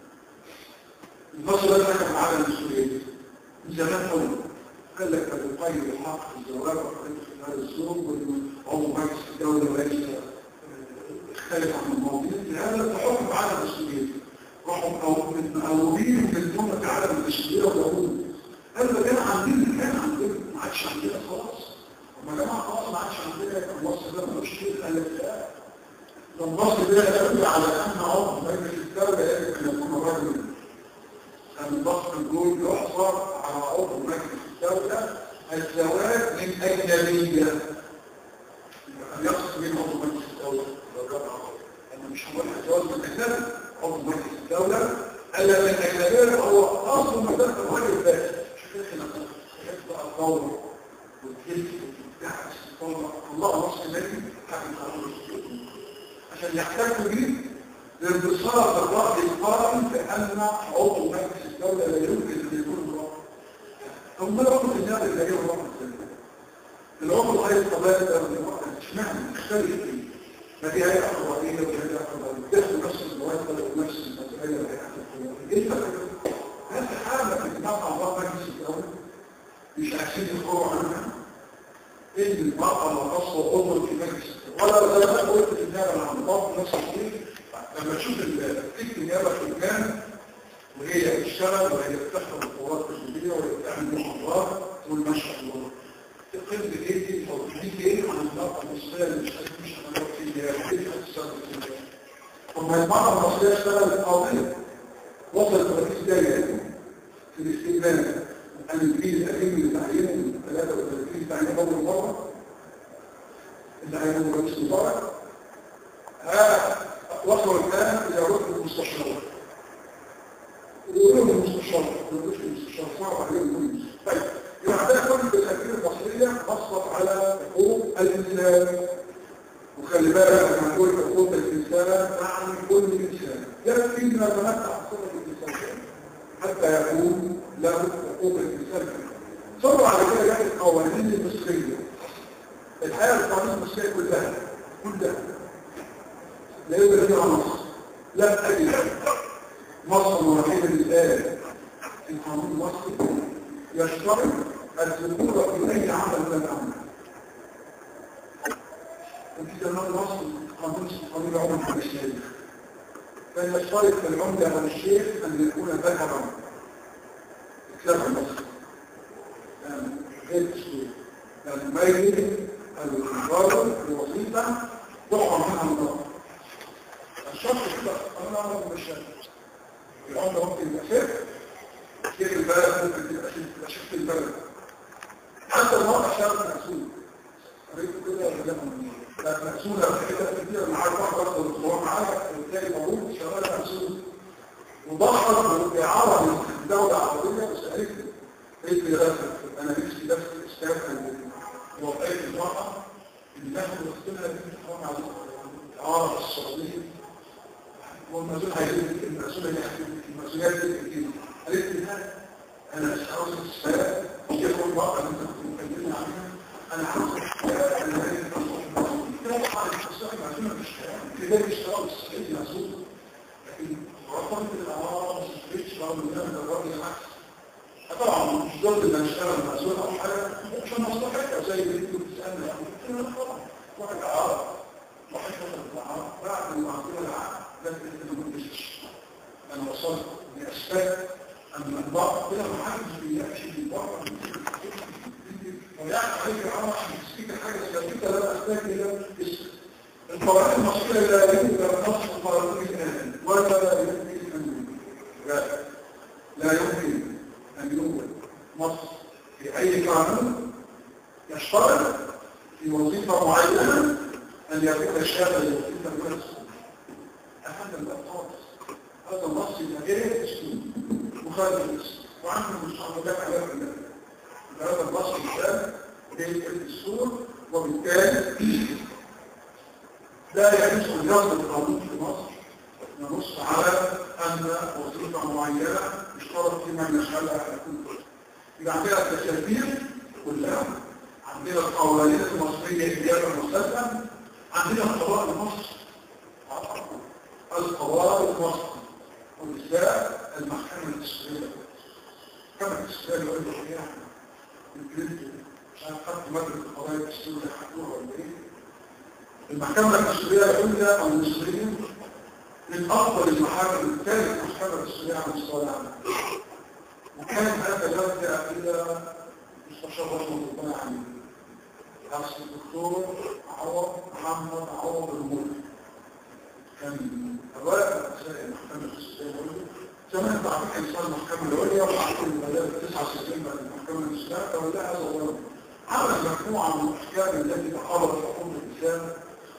النص ده كان على المسؤولية من زمان قوي قال لك تقيد الحق الزواج وحقيقة هذا الزوج وعضو مجلس الدولة وليس يختلف عن الماضي هذا الحكم على المسؤولية رحم أو من مقاومين من دون عدم المسؤولية وضعوه هذا كان عندنا كان عندنا ما عادش عندنا خلاص وما جماعة خلاص ما عادش عندنا النص ده ملوش كده قال لك لا ده النص ده يدل على أن عضو مجلس الدولة يجب أن يكون رجل النص الجول يحصر على عضو مجلس الدولة الزواج من أجنبية أن يقصد من عضو مجلس الدولة أنا مش هقول الزواج من أجنبي عضو مجلس الدولة الا من الاجنبيه هو اصل مدرسه الراجل الباشا شوف احنا يبقى القول والجلد والبتاع الله نص النبي حكم خلاص عشان يحتاجوا بيه لانتصار الرأي القائم بأن عضو مجلس الدولة لا يمكن أن يكون رأي ثم رفض النيابة اللي هي الرأي السلمي العضو هاي القبائل ده من الرأي اشمعنى مختلف فيه ما دي هي أخرائية ودي هي أخرائية تاخد نفس المواصلة ونفس المسؤولية اللي هي ايه الفرق؟ هذه حالة في الجماعة أعضاء مجلس الدولة مش عايزين يخرجوا عنها ان المرأة الخاصة عضو في مجلس ولا زي ما قلت في النيابة العملاق نفس الشيء لما تشوف الفكر النيابة في المكان وهي بتشتغل وهي بتحضر القوات التجريبية وهي بتعمل محاضرات تقول ما شاء الله تقل بايدي او تديك ايه عن المرأة المصرية اللي مش مش هنروح في النيابة ايه هتشتغل في النيابة ثم المرأة المصرية اشتغلت قاضية وصلت رئيس جاية في الاستقبال عن الجيل القديم اللي تعينه 33 تعيين اول مرة اللي عينه رئيس مبارك وصلوا الآن إلى ركن المستشار ويقولون المستشار ما يقولوش المستشار صعب عليهم الجنس طيب يبقى عندنا كل الأسئلة المصرية نصت على حقوق الإنسان وخلي بالك لما نقول حقوق الإنسان نعني كل إنسان يكفي أن نتمتع بحقوق الإنسان حتى يكون له حقوق الإنسان صلوا على كده جاءت القوانين المصرية الحياة القوانين المصرية كلها كلها لا يوجد فيها نص لا أجد مصر الوحيدة الآن في القانون المصري يشترط الذكورة في أي عمل من الأعمال وفي زمان مصر قانون قانون العمر على الشيخ كان يشترط في العملة على الشيخ أن يكون ذهبا اتلغى مصر يعني غير تشتري يعني ما يجب الإنذار الوظيفة تحرم منها النظام الشرط كده انا اعرف بالشرط العمله ممكن يبقى صفر كتير البلد ممكن تبقى تبقى شفت البلد حتى المرأة شرط مقسول قريت كده ولا لا كانت مقسولة كده كتير معاك واحد برضه الدكتور معاك وبالتالي موجود شغال مقسول وضحت بإعارة من دولة عربية بس قالت لي قالت لي غير انا نفسي بس استاذ ووقعت المرأة اللي ناخد اختنا دي حرام عليها الإعارة السعودية والمسؤول هيجب المسؤول هيحكم المسؤوليات دي قالت لي انا مش عاوز السلام كيف هو الواقع اللي انت كنت مكلمني عنها انا عاوز السلام انا هي في ذلك اشتراك الصحيح مسؤول لكن رفضت الاعراض مش اشتراك من هذا الراجل العكس طبعا مش ضد ان اشتغل مسؤول او حاجه عشان مصلحتها زي اللي انتوا بتسالني عنه طبعا واحد اعراض واحد فتره الاعراض بعد ما اعطينا العقد لكن انت ما كنتش انا وصلت لاسباب اما البعض كده ما حدش بيمشي في بره ويعني عليك عرش يسكيك حاجه زي كده لا اسباب كده القوانين المصريه لا يمكن ان تصل قوانين الان ولا يمكن ان لا لا يمكن ان يوجد مصر في اي قانون يشترط في وظيفه معينه ان يكون شابا لوظيفه مناسبه هذا الأطراف هذا النص غير الاسلوب مخالف الاسلوب وعنده مستعملات على الأولاد هذا النص الثاني غير الاسلوب وبالتالي لا يجوز أن يصدر القانون في مصر نص على أن وظيفة معينة يشترط فيما نشألها تكون يبقى عندنا التشابير كلها عندنا القوانين المصرية إجابة مسلسة عندنا قضاء مصر القضاء المصري والإسلام المحكمة الإسلامية المحكمة الإسلامية وإنه فيها يمكن عشان خدت مادة القضايا الإسلامية حقوها ولا إيه المحكمة الإسلامية العليا أو المصريين من أفضل المحاكم الثالث المحكمة الإسلامية على مستوى العالم وكان هذا يرجع إلى مستشار رحمة الله عليه أصل الدكتور عوض محمد عوض الملك كان الرائع مسائل المحكمة الإسلامية زمان بعد إنسان المحكمة العليا وبعد المدارس 69 بعد المحكمة الإسلامية تولاها هذا الرجل عمل مجموعة من الأحكام التي تحرر حقوق الإنسان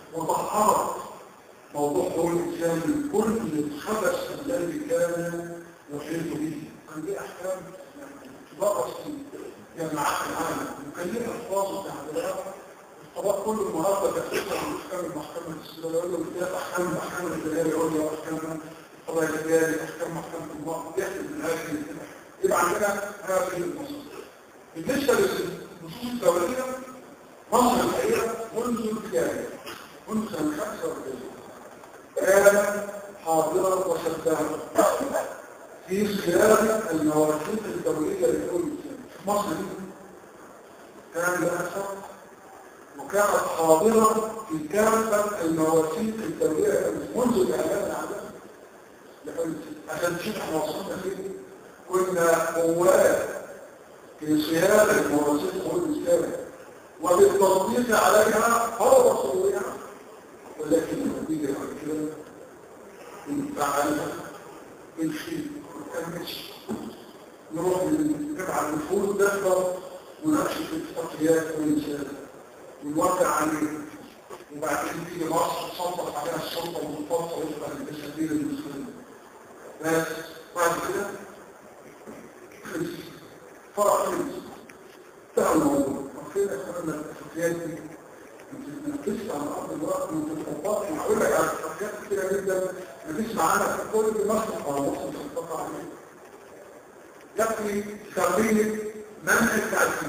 وتحرر موضوع حقوق الإنسان من كل الخبث الذي كان وحيد به كان دي احكام تدرس في جامعات العالم وكان ليه الفاظ وتعبيرات الطبق كل النهارده بيحصل عن احكام المحكمه السودانيه يقول له ده احكام محكمه الجلاليه يقول له احكام القضايا الجلاليه احكام محكمه الله بيحصل من هذه يبقى عندنا هذه النصوص بالنسبه للنصوص الدوليه مصر الحقيقه منذ البدايه منذ سنه 45 كانت حاضرة وشدها في خلال المواقيت الدولية لكل مصر دي كان لها شرط وكانت حاضرة في كافة المواقيت الدولية منذ الإعلان العالمي عشان تشوف احنا وصلنا فين كنا قوات في صيانة المواقيت الإسلامية وبالتطبيق عليها فوضى صورية ولكن النتيجة بعد كده نفعلها بالخير ونكملش نروح نبع النفوذ دفتر ونناقش في التقيات والرسالة ونوقع عليه وبعدين تيجي مصر تصدق عليها الشرطة المنفصلة وفقا للتسابير المسلمين بس بعد كده خلص فرق خلص انتهى الموضوع وفين اخوانا التفكيات دي بتسمع عن أرض الوقت من تتطبق وهقول لك على حاجات كتيرة جدا بتسمع عنها في كل مصر أو مصر تتطبق عليها يكفي تمرين منع التعذيب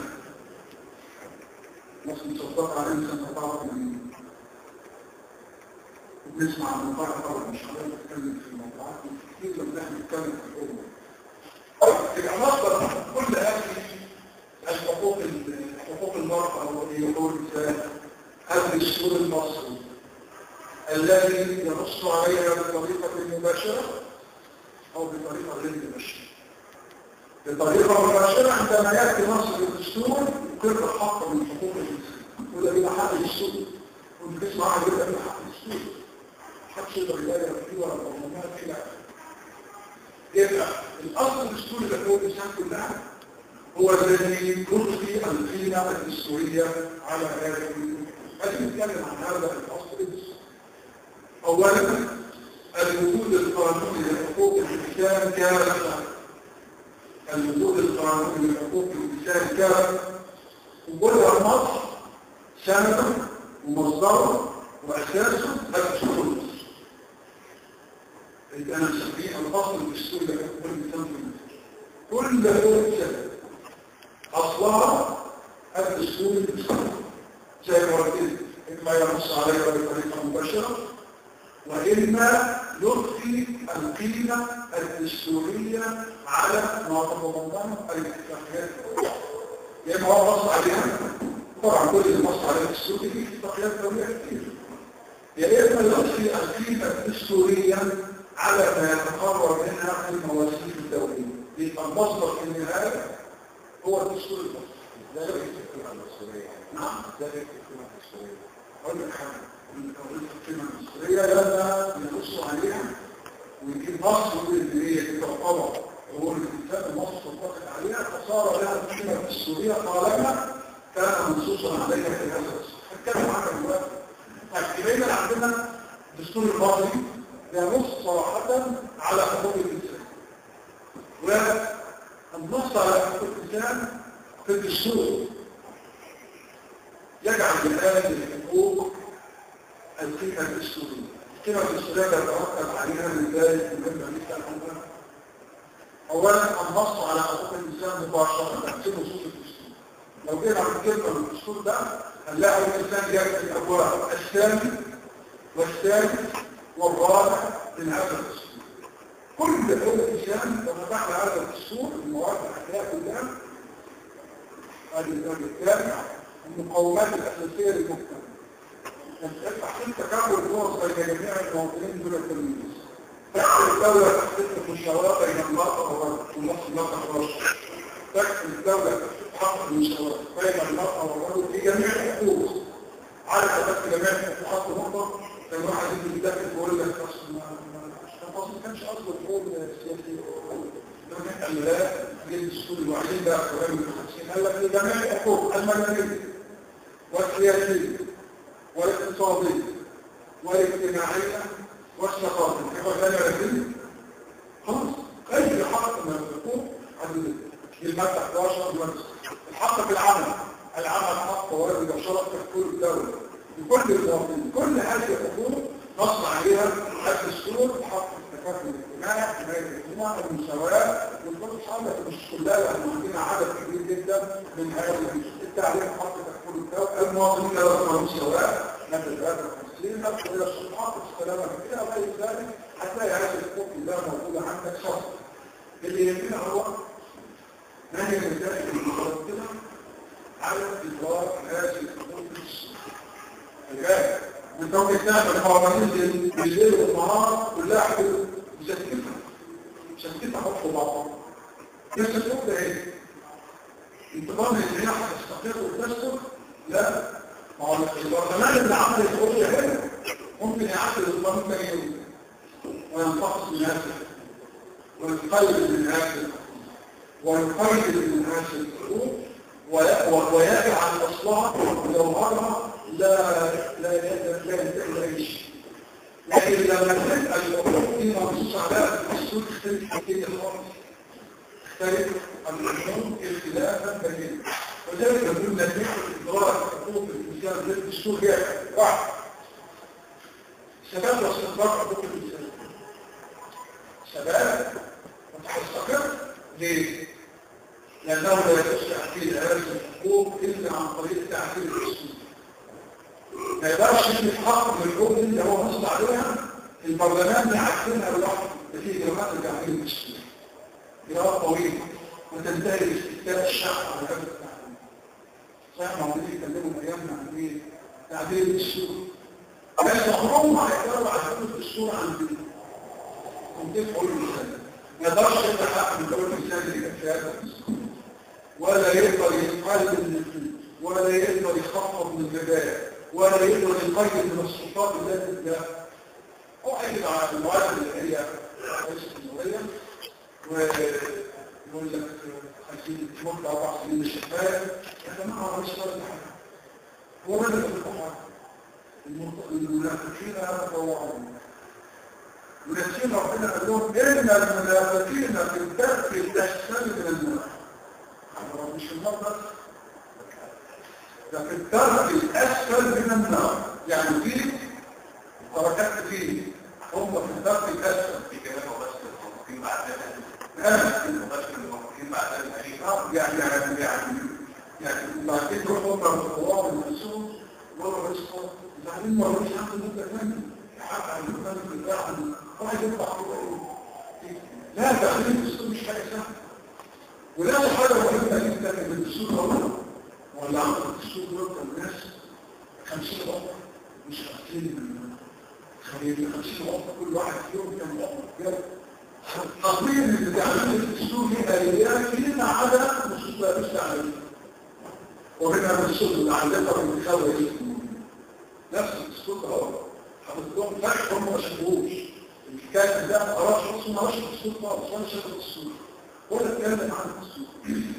مصر تتطبق عليها سنة 84 بنسمع عن مقاطع طبعا مش هقول نتكلم في الموضوعات كتير لما احنا نتكلم في الأمة يبقى مصدر كل هذه الحقوق حقوق المرأة والحقوق الإنسان هذا الدستور المصري الذي ينص عليها بطريقة مباشرة أو بطريقة غير مباشرة بطريقة مباشرة عندما يأتي مصر بالدستور يقر حق من حقوق الإنسان وده بيبقى حق الدستور وبتسمع عن يبقى حق الدستور حق الرجالة فيه ولا البرلمانات إلى يبقى الأصل الدستوري لحقوق الإنسان كلها هو الذي يلقي القيمة الدستورية على هذا هذه نتكلم عن هذا الأصل أولا الوجود القانوني لحقوق الإنسان كافة الوجود القانوني لحقوق الإنسان كافة وجودها مصر سنة ومصدره وأساسه الدستور المصري يبقى أنا مسميه الأصل الدستوري لحقوق الإنسان في مصر كل دولة سنة أصلها الدستور المصري زي ما قلت إما ينص عليها بطريقة مباشرة وإما يضفي القيمة الدستورية على ما تتضمنه الاتفاقيات يا إما هو نص عليها طبعا كل اللي نص عليها الدستور دي في اتفاقيات دولية كتير يا إما يضفي القيمة الدستورية على ما يتقرر منها المواسيق الدولية يبقى المصدر في النهاية هو الدستور المصري ذلك القيمة المصرية نعم ذلك القيمة المصرية أقول لك حاجة القيمة المصرية لما ينص عليها ويجيب مصر ويقول إن هي دي تعتبر هو الكتاب مصر تطبق عليها فصار لها القيمة الدستورية طالما كان منصوصا عليها في هذا الدستور هتكلم عنها دلوقتي طيب يبقى عندنا الدستور المصري ينص صراحة على حقوق الإنسان والنص على حقوق الإنسان في الدستور يجعل بالآن الحقوق القيمة الدستورية القيمة الدستورية تترتب عليها من ذلك مهمة جدا أولا أولا النص على حقوق الإنسان مباشرة في نصوص الدستور لو جينا على الكلمة من الدستور ده هنلاقي الإنسان يأتي الأبواب الثاني والثالث والرابع من هذا الدستور كل حقوق الإنسان لما دخل هذا الدستور المواد الحياة كلها هذه الدولة الثانية المقومات الأساسية للمجتمع تحصيل تكامل الفرص بين جميع المواطنين دون التمييز تكفي الدولة تحقيق المساواة بين المرأة والرجل والنص المرأة والرجل تكفي الدولة تحقق المساواة بين المرأة والرجل في جميع الحقوق عارف بس جميع الحقوق خط نقطة كان واحد يجي يدافع ويقول لك اصل ما كانش اصل الحقوق السياسية قال لا جيل السوري الوحيد ده قريب من 50 قال لك لجميع الحقوق المدنية والسياسية والاقتصادية والاجتماعية والثقافية كيف كان يرسل؟ خلاص أي حدود المادة 11 المادة الحق في العمل العمل حق وارد وشرط في كل الدولة لكل المواطنين كل هذه الحقوق نص عليها الدستور حق التكافل الاجتماعي حماية الاجتماع المساواة والكل حاجة مش كلها لأن عندنا عدد كبير جدا من هذه التعليم حق تكافل الدولة المواطنين لهم مساواة مادة 53 نفس إلى الصحة والسلامة كده وغير ذلك هتلاقي هذه الحقوق كلها موجودة عندك شخص اللي يهمنا هو ما هي النتائج المترتبة على إدراك هذه الحقوق الجاية من توقع تعمل القوانين بالليل والنهار كلها حدود مشتتة مشتتة حق بعضها بس الحقوق ده ايه؟ انتظام الجناح تستقر وتسكت لا ما هو البرلمان اللي عمل الحقوق هنا ممكن يعدل النظام التاني وينتقص من هذا ويقلل من هذا ويقيد من هذه الحقوق ويجعل اصلها وجوهرها لا لا لا لا اي شيء لكن لما تبقى الحقوق دي منصوص عليها في الدستور تختلف حقيقه خالص تختلف الامور اختلافا بينا وذلك نقول نتيجه ادراك حقوق الانسان في الدستور هي واحد شباب واستقرار حقوق الانسان شباب وتستقر ليه؟ لأنه لا يجوز تعديل هذه الحقوق إلا عن طريق تعديل الأسلوب. ما يقدرش يدي حق من الحقوق اللي هو نصب عليها البرلمان يعدلها لوحده نتيجة جماعة تعديل الأسلوب. قراءة طويلة وتنتهي باستفتاء الشعب على هذا التعديل. صحيح ما هم يتكلموا أيامنا عن إيه؟ تعديل الأسلوب. بس عمرهم ما هيقدروا يعدلوا الأسلوب عن دي. ممكن تقول مثال ما يقدرش يبقى حق من دول الإنسان اللي كان في هذا ولا يقدر يقلل من ولا يقدر يخفض من البداية ولا يقدر يقيد من السلطات التي لا هو أجد على المعادلة اللي هي رئيس الجمهورية ويقول لك خمسين مدة أربع سنين الشفاية إحنا معه رئيس وزراء حاجة هو بدأ في القرآن المنافقين تطوعون ونسيم ربنا قال لهم إن المنافقين في الدرك الأسفل من النار مش النار بس ده في الدرك الأسفل من النار يعني في دركات فيه هم في الدرك الأسفل في كلام بس الموقفين بعد ذلك آه. بس الموقفين بعد ذلك آه، يعني يعني يعني يعني بعدين يروحوا هم الخوار المنسوب مرة رزقه بعدين مرة مش عنده مدة ثانية يحقق المكان بتاعه واحد يطلع هو ايه لا تخليل الدستور مش حاجة سهلة ولا حاجة مهمة جدا ان الدستور هو ولا عمل الدستور دول الناس 50 غلطة مش 50 خليل 50 غلطة كل واحد فيهم كان غلطة تقرير اللي تعمل الدستور فيها ريال فينا على نصوص لا بس عليه وهنا النصوص اللي علقها بالخوارج نفس الدستور ده هو حضرتهم فرق هم ما شافوش الكاتب ده ما قراش نص ما قراش الدستور خالص ولا شاف الدستور ولا اتكلم عن الدستور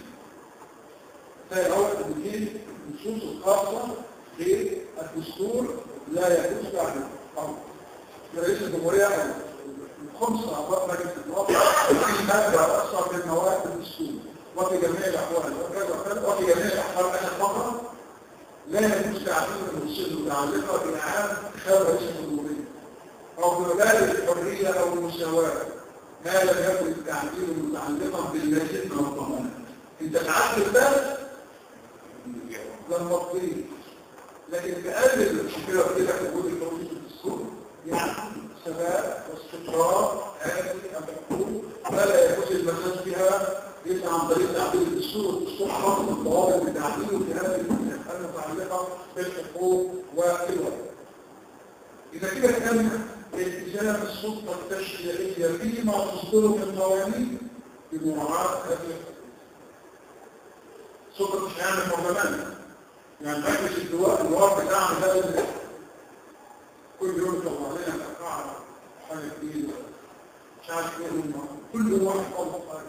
ده الاول تدين النصوص الخاصه بالدستور لا يجوز بعد الامر رئيس الجمهوريه او الخمس اعضاء مجلس الوطن في ماده اكثر من مواد الدستور وفي جميع الاحوال وفي جميع الاحوال اخر فقره لا يجوز تعديل النصوص المتعلقه باعلام خير رئيس الجمهوريه او بمبادئ الحريه او المساواه ما لم يكن التعديل متعلقا بالمزيد من الضمان انت تعدل ده لما تضيف لكن تقلل المشكله كده في وجود التوظيف الدستور يعني ثبات واستقرار هذه الحقوق فلا يجوز المساس بها ليس عن طريق تعديل الدستور الدستور حط الضوابط بتعديله في هذه المسائل المتعلقه بالحقوق والوطن اذا كده كان التزام السلطه التشريعيه فيما تصدره من قوانين بمراعاه هذه سلطه التشريعيه من البرلمان يعني مجلس الدواء الواقع بتاعنا ده كل يوم طلع لنا قاعده حاجه جديده مش عارف ايه هم كل واحد طلع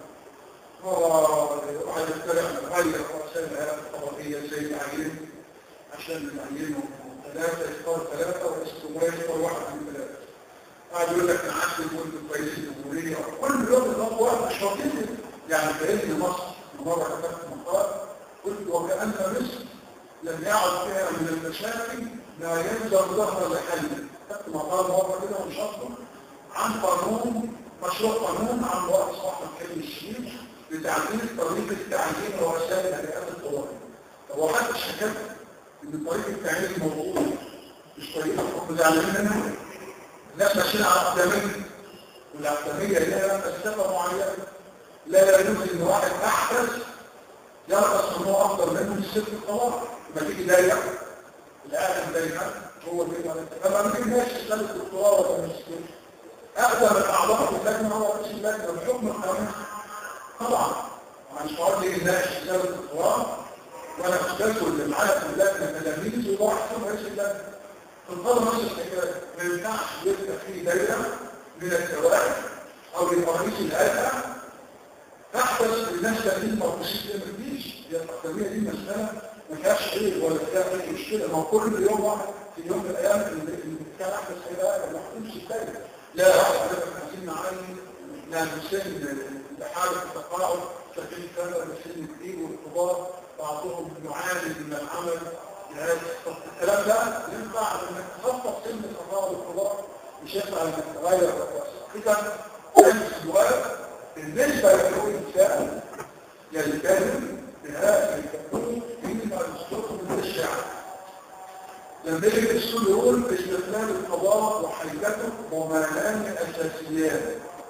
واحد يخترع غير رؤساء الهيئات الطبقيه زي العيين عشان يعينوا ثلاثه يختار ثلاثه والاستمرار يختار واحد من ثلاثه قاعد يقول لك نعدي الملك كويس الجمهوريه كل يوم يضرب واحد مش راضيين يعني كأن مصر مرة كتبت مقال قلت وكأن مصر لم يعد فيها من المشاكل ما يلزم ظهر لحل كتبت مقال مرة كده مش أصلا عن قانون مشروع قانون عن رأس أحمد حلمي الشريف لتعديل طريقة تعيين رؤساء الهيئات القضائية. هو حد شكل إن طريقة التعيين موجودة مش طريقة الحكم ده على مننا الناس ماشيين على الأقدمية والأقدمية لها فلسفة معينة لا يجوز إن واحد أحدث يرقص إنه أفضل منه من الست الطلاق ما تيجي ضيق الآدم ضيق هو كده فما بنجيبناش رسالة الدكتوراه ولا ماجستير أقدم الأعضاء في اللجنة هو رئيس اللجنة بحكم القانون طبعا مش هقول لي الناس رسالة الدكتوراه وأنا أستاذ اللي معايا في اللجنة تلاميذ وده أحسن رئيس اللجنة في الفضل نفس الحكاية ما ينفعش يبقى فيه دايرة من السواق أو لرئيس الهيئة تحدث للناس تأمين مرقصين زي ما فيش هي التقدمية دي مسألة ما فيهاش عيب ولا فيها أي مشكلة ما هو كل يوم واحد في يوم من الأيام اللي كان أحدث هيبقى ما يحكمش الدايرة لا حضرتك عايزين نعين نعمل سن لحالة التقاعد شايفين كذا لسن كتير والكبار بعضهم يعاني من العمل جهاز الكلام ده ينفع انك تخفض سن التقاعد الكبار مش ينفع انك تغير حقيقة كان السؤال بالنسبة لحقوق الإنسان يلتزم بهذا القانون فيما يصدر من الشعب لما يجي السؤال يقول استقلال القضاء وحياته ضمانان اساسيات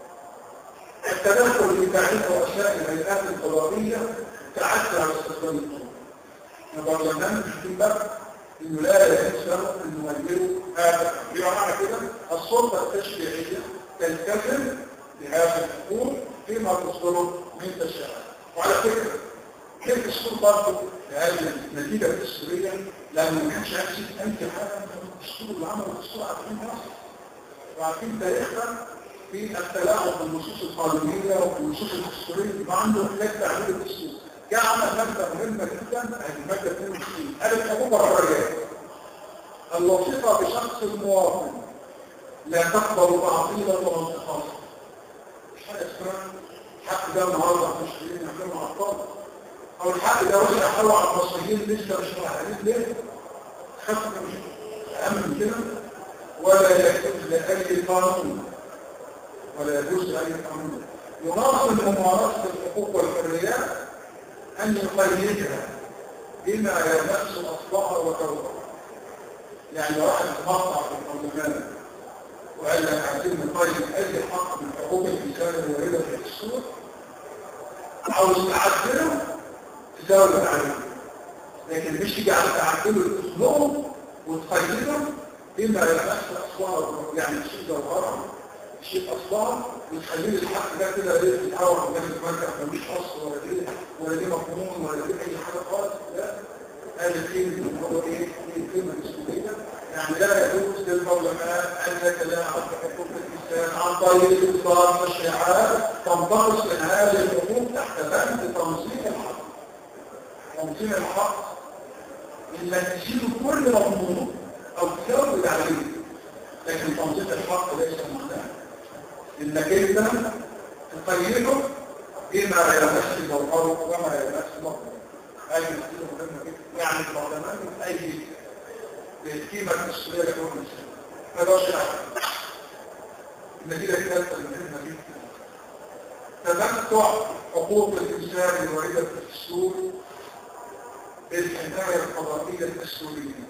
التدخل في تعيين رؤساء الهيئات القضائيه تعدى على استقلال القضاء البرلمان مش في باب انه لا يجوز له انه يجيله هذا بمعنى كده السلطه التشريعيه تلتزم بهذا الحكم فيما تصدره من تشريعات وعلى فكره كيف السلطه برضه لهذه النتيجه التشريعيه لانه ما كانش عايز اي حاجه من الدستور اللي عمله الدستور عارفين مصر وعارفين تاريخنا في التلاعب بالنصوص القانونيه والنصوص الدستوريه ما عنده احتياج تعديل الدستور جاء عمل ماده مهمه جدا هذه الماده 22 قالت ابو الرجال الوثيقه بشخص المواطن لا تقبل تعطيلا ولا انتقاصا مش حاجه اسمها حق ده النهارده مش يعملوا مع الطالب او الحق ده وسع حلو على المصريين لسه مش محدد ليه خف مش اهم من كده ولا يجوز لاي قانون ولا يجوز لاي قانون يناصر ممارسه الحقوق والحريات ان يقيدها بما يمس اصلها وكونها يعني واحد مقطع في البرلمان وقال لك عايزين نقيد اي حق من حقوق الانسان الوارده في الدستور عاوز تعدله تزود عليه لكن مش تيجي على تعدله الاسلوب وتقيده بما يمس اصلها يعني الشيء ده غلط الشيء اصلها وتخليه الحق ده كده ليه بيتحول قدام المركب مفيش اصل ولا دي ولا دي مضمون ولا دي اي حاجه خالص لا هذا الكلمه هو ايه؟ هي الكلمه الاسلوبيه يعني لا يجوز للعلماء ان يتلاعب بحقوق الانسان عن طريق اصدار تشريعات تنتقص من هذه الحقوق تحت بند تنظيم الحق تنظيم الحق انك تشيل كل مضمون او تزود عليه لكن تنظيم الحق ليس معناه انك انت تقيده بما يمس جوهره وما يمس مطلوب هذه مسألة مهمة جدا يعني البرلمان اي القيمة التسويقية لحقوق الإنسان هذا شيء النتيجة الثالثة المهمة جدا تمتع حقوق الإنسان الوارده في الدستور بالحماية القضائية الدستورية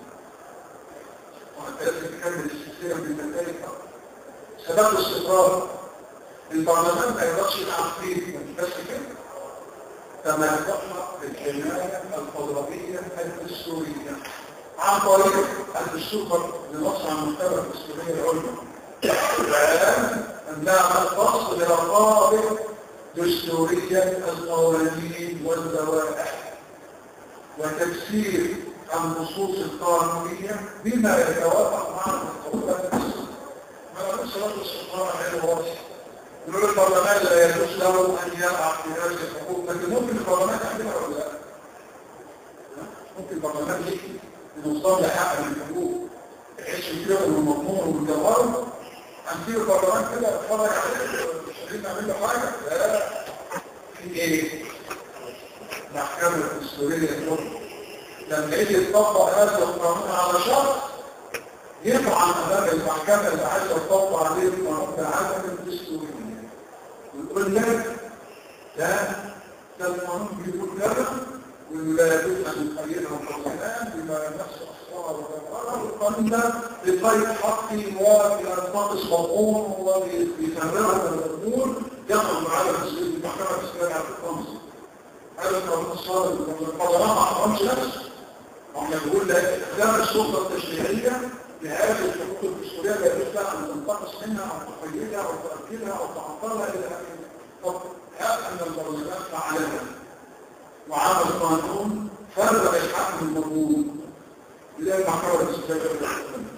وأنت لازم تكمل السلسلة من النتائج سبب استقرار البرلمان ما يقدرش يلعب فيه بس كده تمتع بالحماية القضائية الدستورية عن طريق الدستور لنص عن المكتبة الدستورية العليا الآن أنها تفصل رقابة دستورية القوانين واللوائح وتفسير النصوص القانونية بما يتوافق مع المتطلبات الدستورية. ما نفس رد السلطان غير واضح. يقول البرلمان لا يجوز له أن يقع في هذه الحقوق، لكن ممكن البرلمان يعملها ولا لا؟ ممكن البرلمان يجي المصطلح حق من الحقوق يعيش فيه المضمون والجوار هنسيب البرلمان كده اتفرج عليه مش عايزين نعمل له حاجه لا في ايه؟ المحكمة الدستورية الأخرى لما يجي يطبق هذا القانون على شخص يطعن امام المحكمة اللي عايزة تطبق عليه القانون ده عدم الدستورية ويقول لك ده ده القانون بيقول كذا ولا يجوز ان نقيدها بالقران بما نفس اصرار وغيرها والقانون ده بيقيد حقي وبينتقص مضمون وبيفرغها من الامور يخرج على مسؤوليه المحكمه الاسلاميه على الخمس هذا القانون الصادر من القضاء ما حرمش نفسه احنا بنقول لك استخدام السلطه التشريعيه لهذه الحقوق الدستوريه لا يجوز لها ان تنتقص منها او تقيدها او تاكلها او تعطلها الى اخره أن البرلمان فعلها وعمل قانون فرق الحق المضمون إلى المحكمة الاستشارية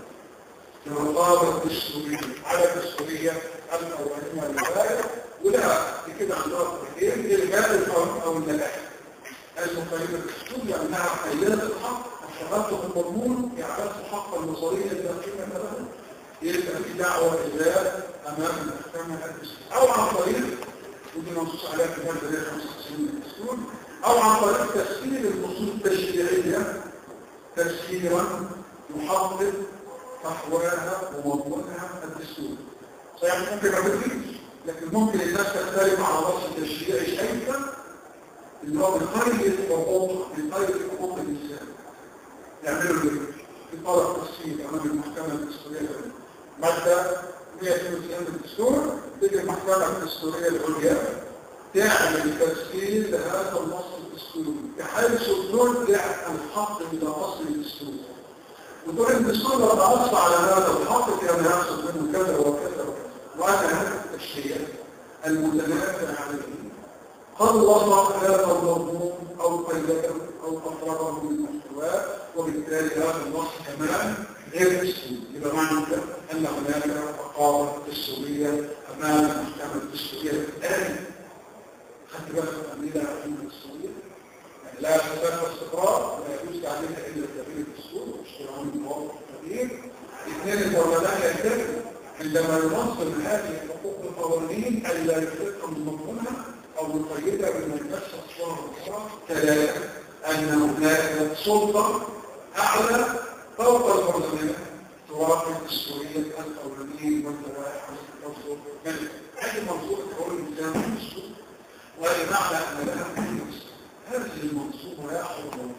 الرقابة الدستورية على الدستورية الأولانية للغاية ولا كده عندها تفكير إلغاء القانون أو اللائحة المقارنة الدستورية أنها حيات الحق وشغلته المضمون يعرف حق المصارية الداخلية مثلا يبقى في دعوة إلغاء أمام المحكمة الدستورية أو عن طريق ودي منصوص عليها في المادة 195 من الدستور أو عن طريق تسكير النصوص التشريعية تسكيرا يحقق فحواها ومضمونها الدستور صحيح ممكن ما بتجيش لكن ممكن الناس تختلف على رأس التشريعي شيئا اللي هو بيقيد حقوق بيقيد حقوق الإنسان يعملوا له في طرف تسكير أمام المحكمة الدستورية مادة 192 الدستور تيجي المحكمة الدستورية العليا تعمل تسجيل لهذا النص الدستوري بحيث ترجع الحق إلى أصل الدستور وتقول الدستور لو نص على هذا الحق كان يحصل منه كذا وكذا وكذا وهذا هذا التشريع المتنازع عليه خلص هذا المضمون أو قيده أو أفرده من محتواه وبالتالي هذا النص كمان غير مسلم يبقى معنى أن هناك رقابة دستورية أمام المحكمة الدستورية الآن خدت بالك من أمريكا الحكومة الدستورية لا تزال استقرار ولا يجوز تعليمها إلا تغيير الدستور واشتراهم المواقف التغيير اثنين البرلمان يتم عندما ينظم هذه الحقوق القوانين ألا يفرقها من مضمونها أو يقيدها بما ينفس أصوار الأخرى ثلاثة أن هناك سلطة أعلى فوق البرلمان توافق الدستورية القوانين واللوائح والتصور هذه منظومة قول الإنسان الدستور ولمعنى أن لها هذه المنظومة يا أخوة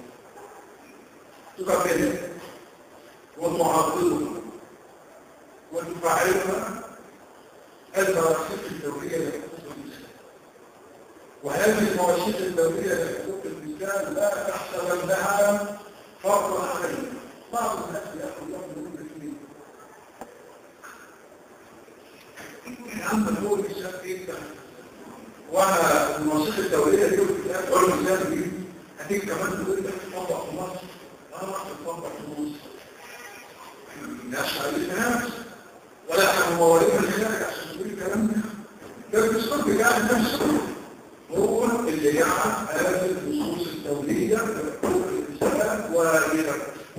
تكفيها وتعاطلها وتفعلها المواثيق الدولية لحقوق الإنسان وهذه المواثيق الدولية لحقوق الإنسان لا تحسبنها فرضا علينا بعض الناس يأخذون من الاثنين يا عم هو الإنسان إيه وانا المواثيق الدولية دي والكتاب علم الإنسان دي هتيجي كمان تقول لك تطبق في مصر اه تطبق في مصر الناس عايزين ولا احنا مواليد من خلالك عشان تقول الكلام ده ده الدستور بتاع الناس هو اللي يعرف هذه النصوص الدولية لحقوق الإنسان وغيرها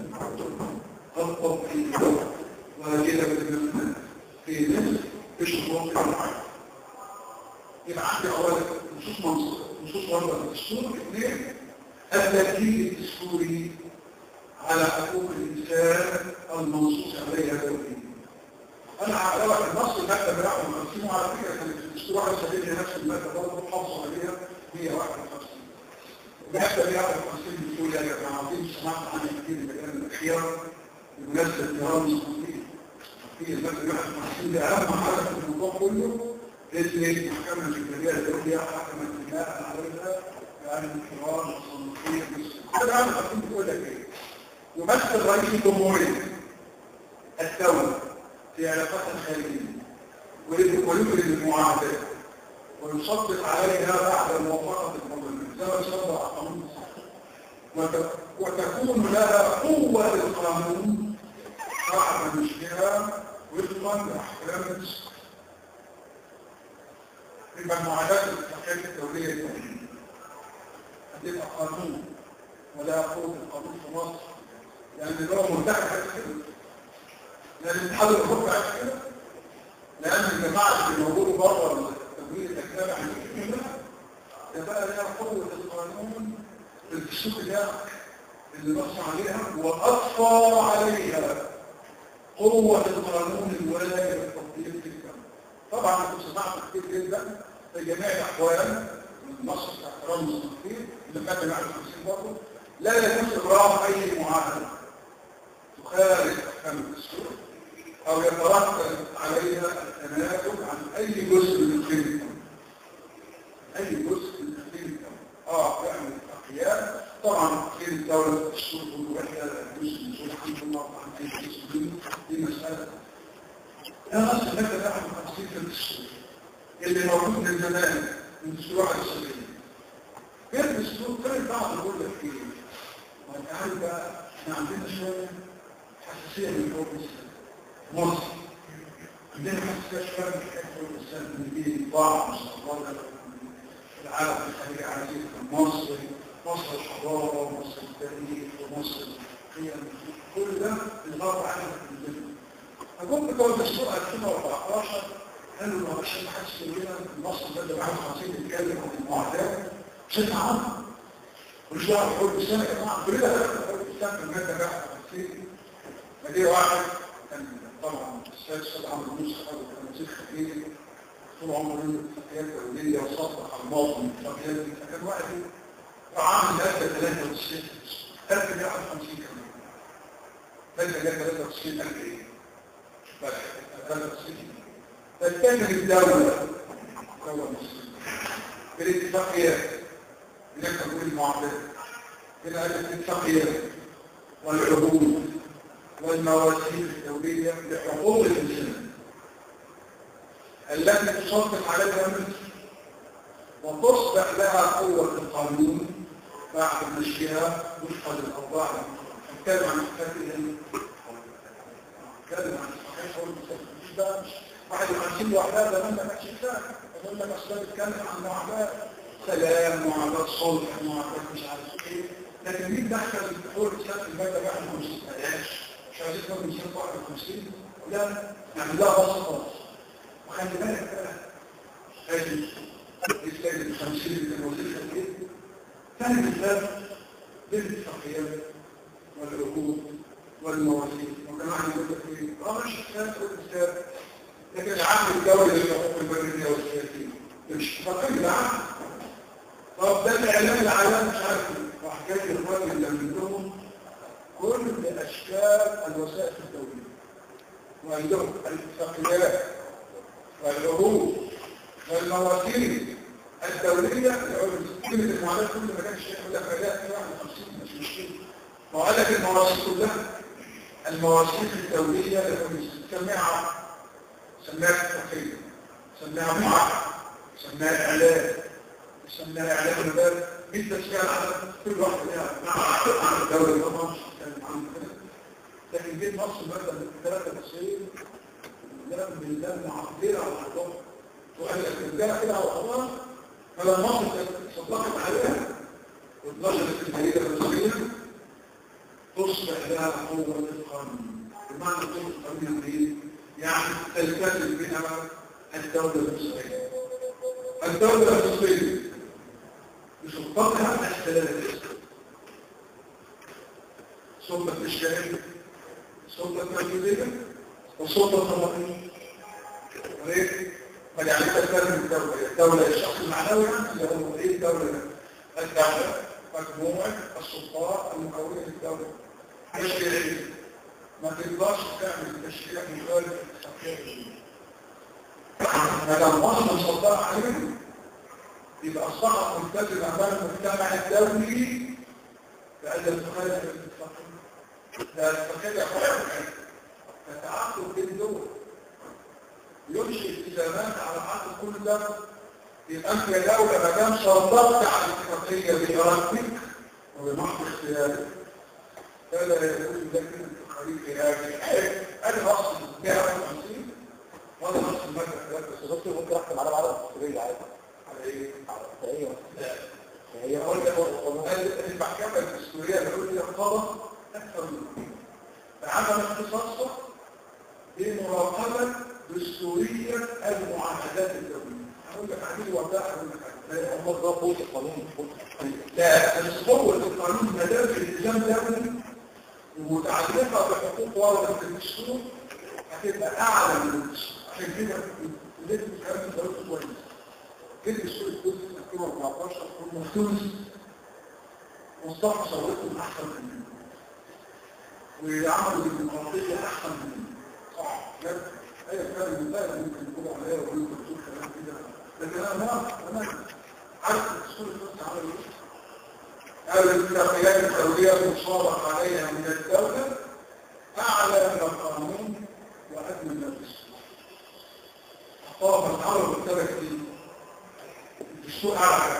خطط في وغيرها في ناس في شروط العالم يبقى عندي أولا نصوص منصوص نصوص وضع الدستور اثنين التأكيد الدستوري على حقوق الإنسان المنصوص عليها دوليا أنا هعرف النص المادة بتاعه مقسمه على فكرة كانت الدستور على سبيل نفس المادة برضه محافظة عليها 151 المادة 151 بتقول يا جماعة عظيم سمعت عنها كتير في الأيام الأخيرة بمناسبة نظام المسلمين في المادة 151 دي أهم حاجة في الموضوع كله اسم المحكمة الجمهورية الدولية حكمت بناء عليها يعني الحوار والصنفية هذا عام حكم بتقول لك ايه يمثل رئيس الجمهورية الدولة في علاقاتها الخارجية ويفرد المعاهدات ويصدق عليها بعد موافقة البرلمان زي ما يصدق على قانون وتكون لها قوة القانون بعد مشيها وفقا لأحكام الدستور يبقى المعادات الاتحادية الدولية دي هتبقى قانون ولا قوة القانون في مصر لأن هو مرتاح كده لأن الاتحاد الأوروبي عايز كده لأن الجماعة اللي موجودة بره التمويل الأجنبي عن كده ده بقى لها قوة القانون في الدستور بتاعك اللي نص عليها وأضفى عليها قوة القانون الولاية للتطبيق في الجامعة طبعا كنت سمعت كتير جدا في جميع الأحوال النص بتاع احترام المستقيم اللي كان معي في برضه لا يجوز إبرام أي معاهدة تخالف أحكام الدستور أو يترتب عليها التنازل عن أي جزء من الخدمة أي جزء من الخدمة آه يعمل أقيام طبعا في الدولة الدستور والوحدة جزء من الحمد لله عن أي جزء منه دي مسألة أنا أصلا هذا ده عن تفصيل في الدستور اللي موجود من زمان من دستور واحد وسبعين غير الدستور غير بعض يقول لك إيه وأنت عارف بقى إحنا عندنا شوية حساسية من حقوق الإنسان مصر عندنا حساسية شوية من حقوق الإنسان من دين بعض مستقبل العالم الخليجي عزيز مصر مصر الحضارة ومصر التاريخ ومصر القيم كل ده الغرب عنه في الدنيا أقول بقول دستور 2014 قالوا ما بقاش حدش كلنا مصر بدل عام 50 يتكلم عن المعادلات بشكل عام مش دعوه كل سنه يا جماعه كلنا كل سنه الماده بقى 50 فدي واحد كان طبعا الاستاذ سيد عمرو موسى كان وزير خارجيه طول عمره له اتفاقيات دوليه وصفح على الماضي من الاتفاقيات دي فكان واحد عام ماده 93 1051 كمان ماده 93 ألف ايه؟ بس 93 تتكلم الدولة دولة مسلمة بالاتفاقيات هناك تقول المعاهدات هنا الاتفاقيات والعهود والمواثيق الدولية لحقوق الإنسان التي تصدق عليها مصر وتصبح لها قوة القانون بعد مشيها وفقا للأوضاع نتكلم عن الفاتحة نتكلم عن الصحيح والمستقبل ده مش 51 لوحدها زمان ما كانش يساعد اقول لك اصل بتتكلم عن معادلات سلام معادلات صلح معادلات مش عارف ايه لكن مين دخل الدكتور الاسلام في الماده 51 بلاش مش عايزين نقول 251 لا يعني لا بس خالص وخلي بالك بقى هذه الاسلام ال 50 اللي كان وزير ايه ثاني مثال بالاتفاقيات والعقود والمواثيق وكمان يقول لك ايه اه مش كتاب الاسلام لكن العام الدولي للحقوق البرية والسياسية مش فقير العام طب ده الإعلام العالمي مش عارف وحكاية الإخوان اللي عندهم كل أشكال الوسائل الدولية وعندهم الاتفاقيات والعهود والمواثيق الدولية كلمة المعادلات كل ما كانش يعمل لك فلاح 51 مش مشكلة وقال لك المواثيق كلها المواثيق الدولية اللي بنسميها سماها التقية سماها معا سماها إعلان سماها إعلان الباب مين تشكيل على كل واحد لها عن الدولة طبعا لكن جيت مصر مثلا من 93 لا بالله معبرة على الحضارة وقال لك الرجالة كده على الحضارة فلما مصر صدقت عليها واتنشرت الجريدة الرسمية تصبح لها قوة القانون بمعنى قوة القانون ايه؟ يعني تلتزم بها الدولة المصرية الدولة المصرية بسلطتها الثلاثة سلطة الشعب سلطة المجلسية وسلطة الرئيس وليه؟ فيعني تلتزم الدولة الدولة الشخص المعنوي اللي هو ايه الدولة الدولة مجموعة السلطات المكونة للدولة الشرعية ما تقدرش تعمل تشريع مخالف للتشريع ما دام مصر مصدقه عليهم يبقى اصبحت ملتزمه امام المجتمع الدولي بأن تخالف الاتفاقيه ده الاتفاقيه خالف تتعاقد بين دول ينشئ التزامات على عقد كل ده يبقى انت يا دوله ما دام صدقت على الاتفاقيه بارادتك وبمحض اختيارك فلا يقول لك خليك هذه انا اصل بها 50 وانا اصل ماده بس دكتور ممكن احكم على العرب المصريه عادي على ايه؟ ايوه لا هي اقول لك المحكمه الدستوريه بتقول لي قضى اكثر من فعمل اختصاصه بمراقبه دستوريه المعاهدات الدوليه هقول لك عديد وضاح اقول لك هم ده فوق القانون فوق لا الصور القانون مدام الالتزام دولي ومتعلقه بحقوق ورثه الدستور هتبقى اعلى من الدستور عشان كده لازم الكلام ده دراسه كويس كده الدستور الجزء 2014 كنا تونس مصطفى صورتهم احسن مننا وعملوا ديمقراطيه احسن مننا صح بجد اي كلام من ده ممكن يقولوا عليا ويقولوا دكتور كلام كده لكن انا ما انا عارف الدستور التونسي عمل ايه قال الاتفاقيات الدولية المصادق عليها من الدولة أعلى من القانون وأدنى من الدستور. طبعا الأمر مختلف في الدستور أعلى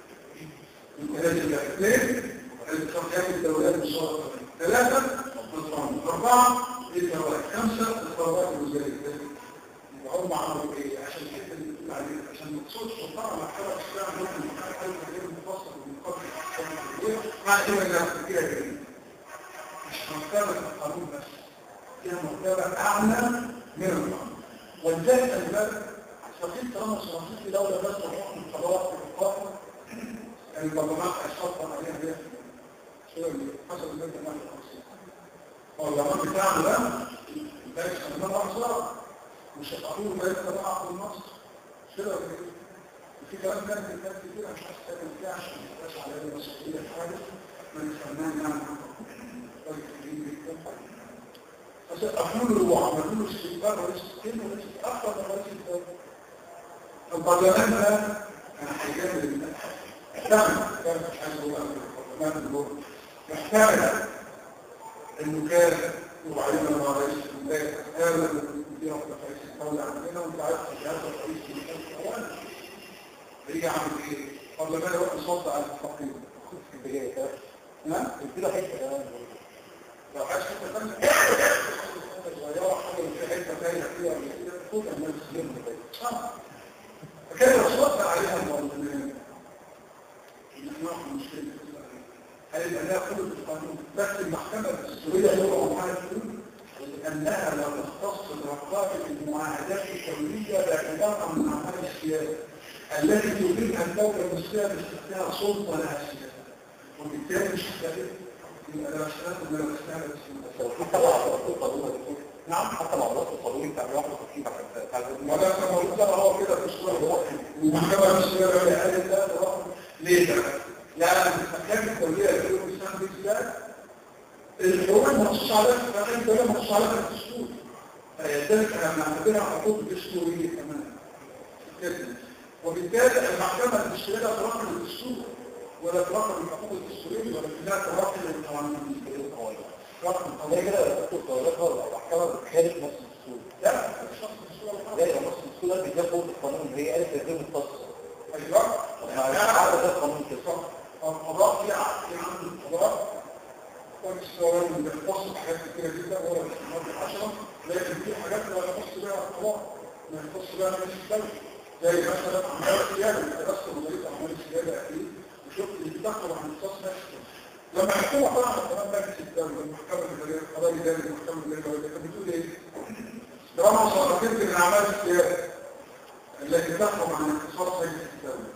من ثلاثة إلى اثنين الاتفاقيات الدولية المصادقة عليها. ثلاثة القانون أربعة الجوائز خمسة القرارات الوزارية وهم عملوا ايه عشان كده اللي بتقول عليه عشان مقصود سلطان على محكمة الإسلام ممكن يكون حاجة غير مفصل ومقابل مع كده انها فيها جريمة مش مرتبة القانون بس فيها مرتبة أعلى من القانون ولذلك الباب فقيل طالما صراحية في دولة بس حكم القضاء في القانون البرلمان هيسلطن عليها بيها شو اللي حصل المادة 58 البرلمان بتاعنا ده ده يسمى أحزاب مش هتقولوا ما يتبع عقل مصر كده ولا ايه؟ في كلام تاني في كلام كتير مش عايز اتكلم فيه عشان ما يبقاش عليا مسؤوليه حاجه من الفنان يعني راجل كبير جدا بس اقول له وعملوا له استقبال رئيس الدين ورئيس اكثر من رئيس الدوله البرلمان ده كان هيجامل احتمل كان مش عايز اقول البرلمان اللي هو محتمل انه كان وبعدين مع رئيس الولايه كان مدير رئيس الدوله عندنا وانت عارف هذا الرئيس الاول يجي عامل ايه؟ قبل ما يروح يصد على الفقير في البداية كده نعم؟ قلت له حتة كمان لو عايز حته ثانيه صغيره حاجه في حته ثانيه فيها ولا كده خد الناس جنب كده اه فكان يصد عليها المظلومين نحن مشكله هل الأداء كله في القانون بس المحكمة الدستورية هو معاها أنها لا تختص برقابة المعاهدات الدولية باعتبارها من أعمال السياسة التي تريد أن الدولة المصرية باستخدام سلطة لها السياسة وبالتالي مش هتلاقي يبقى لا أشتغل ولا أشتغل حتى مع ضغط القانون نعم حتى مع ضغط القانون بتاع الواحد وخفيف ولا كما قلت هو كده في الصورة المحكمة الدستورية قالت لا ده ليه بقى؟ يعني الأحكام الدولية اللي هو الإسلام بالذات الحقوق مخصوص عليها الأحكام الدولية مخصوص عليها الدستور فيدرك لما عندنا حقوق دستورية كمان كده. وبالتالي المحكمة الدستورية لا تراقب الدستور ولا تراقب الحقوق الدستورية ولكنها تراقب القوانين تراقب زي كده الدكتور قراراتها الأحكام بتخالف نفس الدستور لا مش نفس الدستور ولا زي حاجة. نفس الدستور ده بيجاب فوق القانون هي قالت غير مختص أيوة يعني عارفة ده القانون كده القضاء في عقل عند القضاء والسؤال اللي بيختص حاجات كتيرة جدا هو الاحتمال العشرة لكن في حاجات لا يخص بها القضاء ما يخص بها مجلس الدولة زي مثلا أعمال السيادة اللي درست نظرية أعمال السيادة أكيد وشفت اللي بتدخل عن اختصاص نفسه لما يحكموا طبعا كمان مجلس الدولة المحكمة الإدارية القضاء الإداري المحكمة الإدارية كانت بتقول إيه؟ طالما صدقت من أعمال السيادة التي تحكم عن اختصاص مجلس الدولة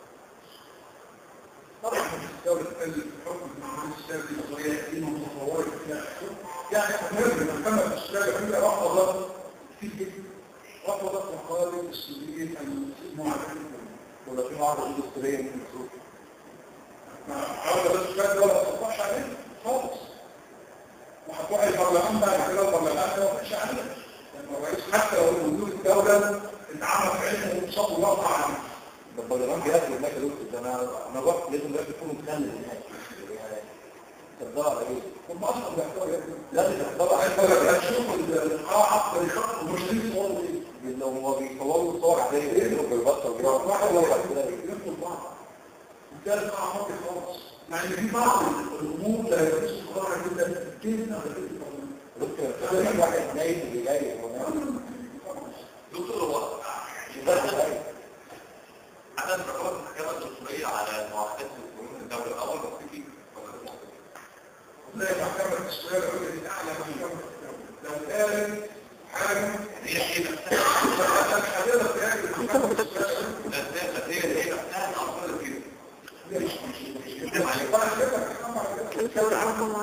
طبعا الدولة الحكم مع السياسي النظرية قديمة متطورة فيها حكم يعني مهم المحكمة الإسلامية عندها رفضت في رفضت مقالب السوريين المعادلين ولا في معرض دستورية من الدستور عاوزة بس كان ولا تطبقش عليه خالص وهتروح البرلمان بعد كده البرلمان ما وقفش عليه لأن الرئيس حتى لو وجود الدولة اتعمل في علمه وصاب الله عليه ده البرلمان بياخد هناك يا دكتور ده انا انا رحت لازم الراجل يكون متخلل هناك يعني تفضل على ايه؟ هم أصلا بيحتوى يدهم لازم تفضل على هتشوف القاعة طريقة ومشرين صوروا ايه لو هو بيصوروا صور عادية بيعملوا بالبطة وبيعملوا واحد واحد واحد واحد يدخل بعض بالتالي القاعة ماضي خالص مع ان في بعض الامور لا يجوز القرار جدا جدا دكتور في واحد نايم وبيجاري هو نايم دكتور هو عدد قرارات المحكمة الدستورية على معاهدات القانون الدولي الأول وفي لا المحكمة الدستورية العليا دي اعلى محكمة لو قالت حاجة هي هي نفسها الحالية في هذه المحكمة الدستورية الأساس هي هي نفسها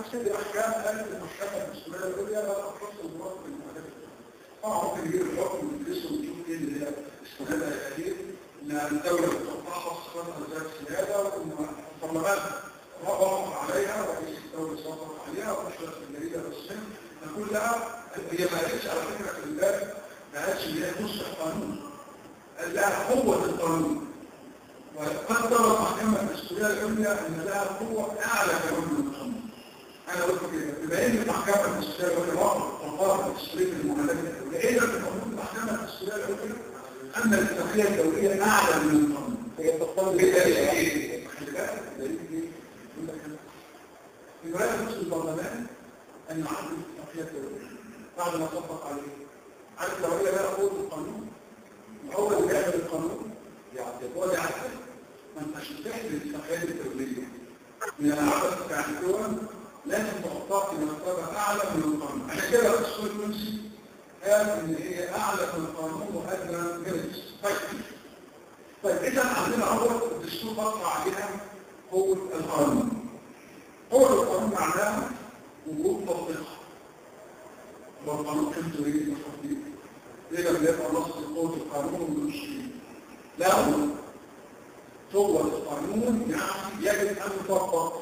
دي احكام قالت المحكمه المسؤوليه العليا لا تخص المراد بالمعرفه طبعا ممكن يجيب الحكم ويدرسه ويشوف ايه اللي هي استفادها الاخير ان الدوله بتتفحص خطر ذات السياده وان البرلمان وقف عليها ورئيس الدوله صدق عليها ونشرت في الجريده الرسميه نقول لها هي ما قالتش على فكره في الباب ما قالتش ان هي تصبح قانون قال لها قوه القانون وقدر المحكمة المسؤولية العليا أن لها قوة أعلى كمان من القانون. أنا قلت كده بما أن المحكمة المسؤولية العليا وقرار مسؤولية المعاملات الدولية إيه في قانون المحكمة المسؤولية العليا أن الاتفاقية الدولية أعلى من القانون. هي بتقتضي بالتالي إيه؟ خلي بالك الدليل إيه؟ يقول لك أنا. في رواية نص البرلمان أن يعدل الاتفاقية الدولية بعد ما صدق عليه. عارف لو هي بقى قوة القانون هو اللي بيعمل القانون هو اللي يعدل ما انتش بتحمل الاتفاقيات الدولية من العدد بتاع الدول لازم تحطها في مرتبة أعلى من القانون عشان كده الأسطول التونسي قال إن هي أعلى من القانون وأدنى من الدستور طيب طيب إذا عندنا أول الدستور بطلع عليها قوة القانون قوة القانون معناها وجود تطبيقها والقانون كم تريد التطبيق إذا بيبقى نص قوة القانون والمشكلة لا قوة القانون يعني يجب أن يطبق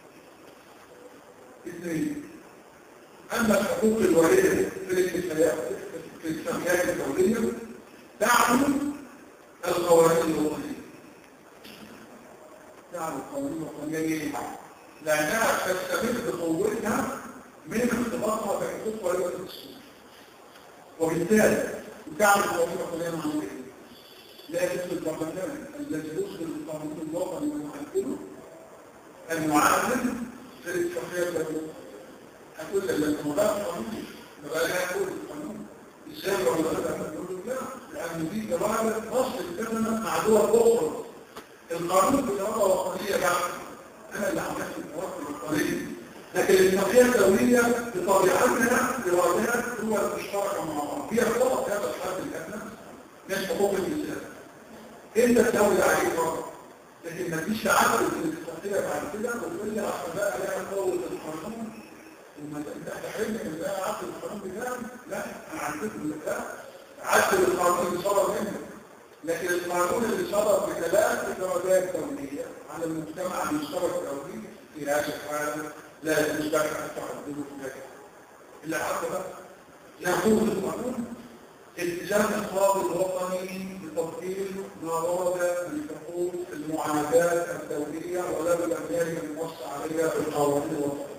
اثنين أما الحقوق الوالدة في الاتفاقيات في الاتفاقيات الدولية تعمل القوانين الوطنية تعمل القوانين الوطنية لأنها تستمد بقوتها من ارتباطها بحقوق والدة الدستور وبالتالي تعمل القوانين الوطنية معنوية لا يجوز البرلمان الذي يصدر القانون الوطني ويعدله أن يعدل في الاتفاقية الدولية أقول لك لأنه ما بقى قانون ما بقى لها يقول القانون إزاي ولا لا نقول لا لأن دي جواب نص الكلمة مع دول أخرى القانون بجوابة وطنية بعد أنا اللي عملت التوافق الوطنية لكن الاتفاقية الدولية بطبيعتها بوضعها هو المشتركة مع بعض هي فقط هذا الحد الأدنى من حقوق الإنسان انت تدور عليه فقط لكن ما فيش عدل في الاتفاقيه بعد كده وتقول لي اصل بقى لها قوه القانون وما انت هتحرمني من بقى عدل القانون بتاعي لا انا عدلت لك لا عدل القانون اللي صدر منك لكن القانون اللي صدر بثلاث درجات دوليه على المجتمع المشترك الدولي في هذه الحاله لا يجوز لك ان تعدله في ذلك اللي عدل بقى يقول القانون التزام الخطاب الوطني بتطبيق ما ورد من حقوق المعاهدات الدولية ولا بالأميال المنص عليها في القوانين الوطنية.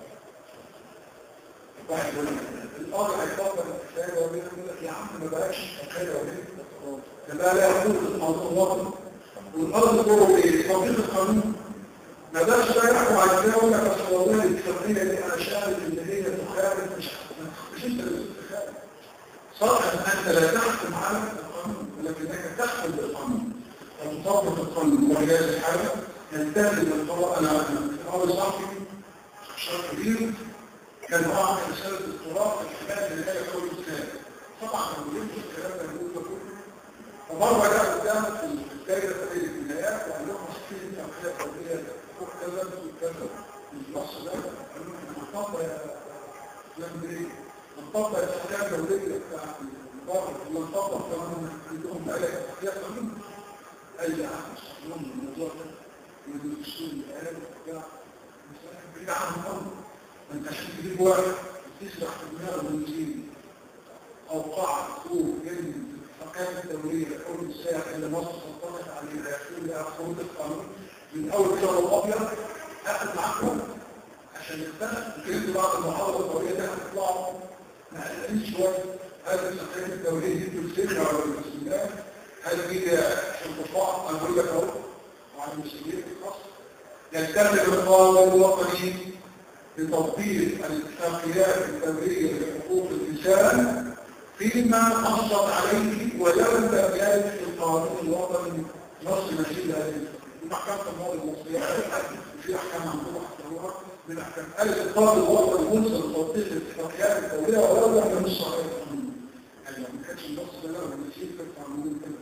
واحد الأمر هيفكر الكفاية ويقول لك يا عم ما بقاش كفاية ولا كما لا يقول القانون الوطني والأرض هو إيه؟ تطبيق القانون ما بقاش بقى يحكم على كده يقول لك أصل والله الاتفاقية دي أنا شاهد إن هي تخالف مش مش أنت اللي بتتخالف صح أنت لا تحكم على القانون ولكنك تحكم بالقانون وتطبق القانون وبهذه الحالة يلتزم القضاء أنا أول صافي شرط كبير كان معاه رسالة الدكتوراه في الحماية اللي هي حول الإسلام طبعا كانوا بيمشوا الكلام ده يقول ده كله فمرة جاء قدام في الدائرة في الولايات وقال لهم مسكين تنقية قوية فوق كذا وكذا النص ده قال لهم احنا هنطبق يا جنبي نطبق الأحكام الدولية بتاع البر ونطبق كمان عندهم آلة تحقيق قانون قال لي أحد صحيحون الموضوع ده من الأسلوب اللي قال بتاع بعيد عن الأمر أنت عشان تجيب واحد تسرح في دماغه بنزين أو قاع فوق جنب الأحكام الدولية حول الساعة اللي مصر سلطنت عليها يقول لها خروج القانون من أول شهر الأبيض أخذ معاكم عشان يختلف وكنت بعض المحاضرة الدولية ده هتطلعوا نعلم شوية هذا التقرير الدولي دي تسلم على المسلمين هل دي انقطاع انا بقول لك اهو وعلى المسلمين في مصر يلتزم القانون الوطني بتطبيق الاتفاقيات الدولية لحقوق الإنسان فيما حصلت عليه ولو لم يرد في القانون الوطني نص نشيد هذه المحكمة الماضي المصرية في أحكام عندنا حصلوها من أحكام الإقرار الوطني منصر لتطبيق الاتفاقيات الدولية ولو لم ينص عليه القانون يعني ما كانش النص ده لو نسيب في القانون كده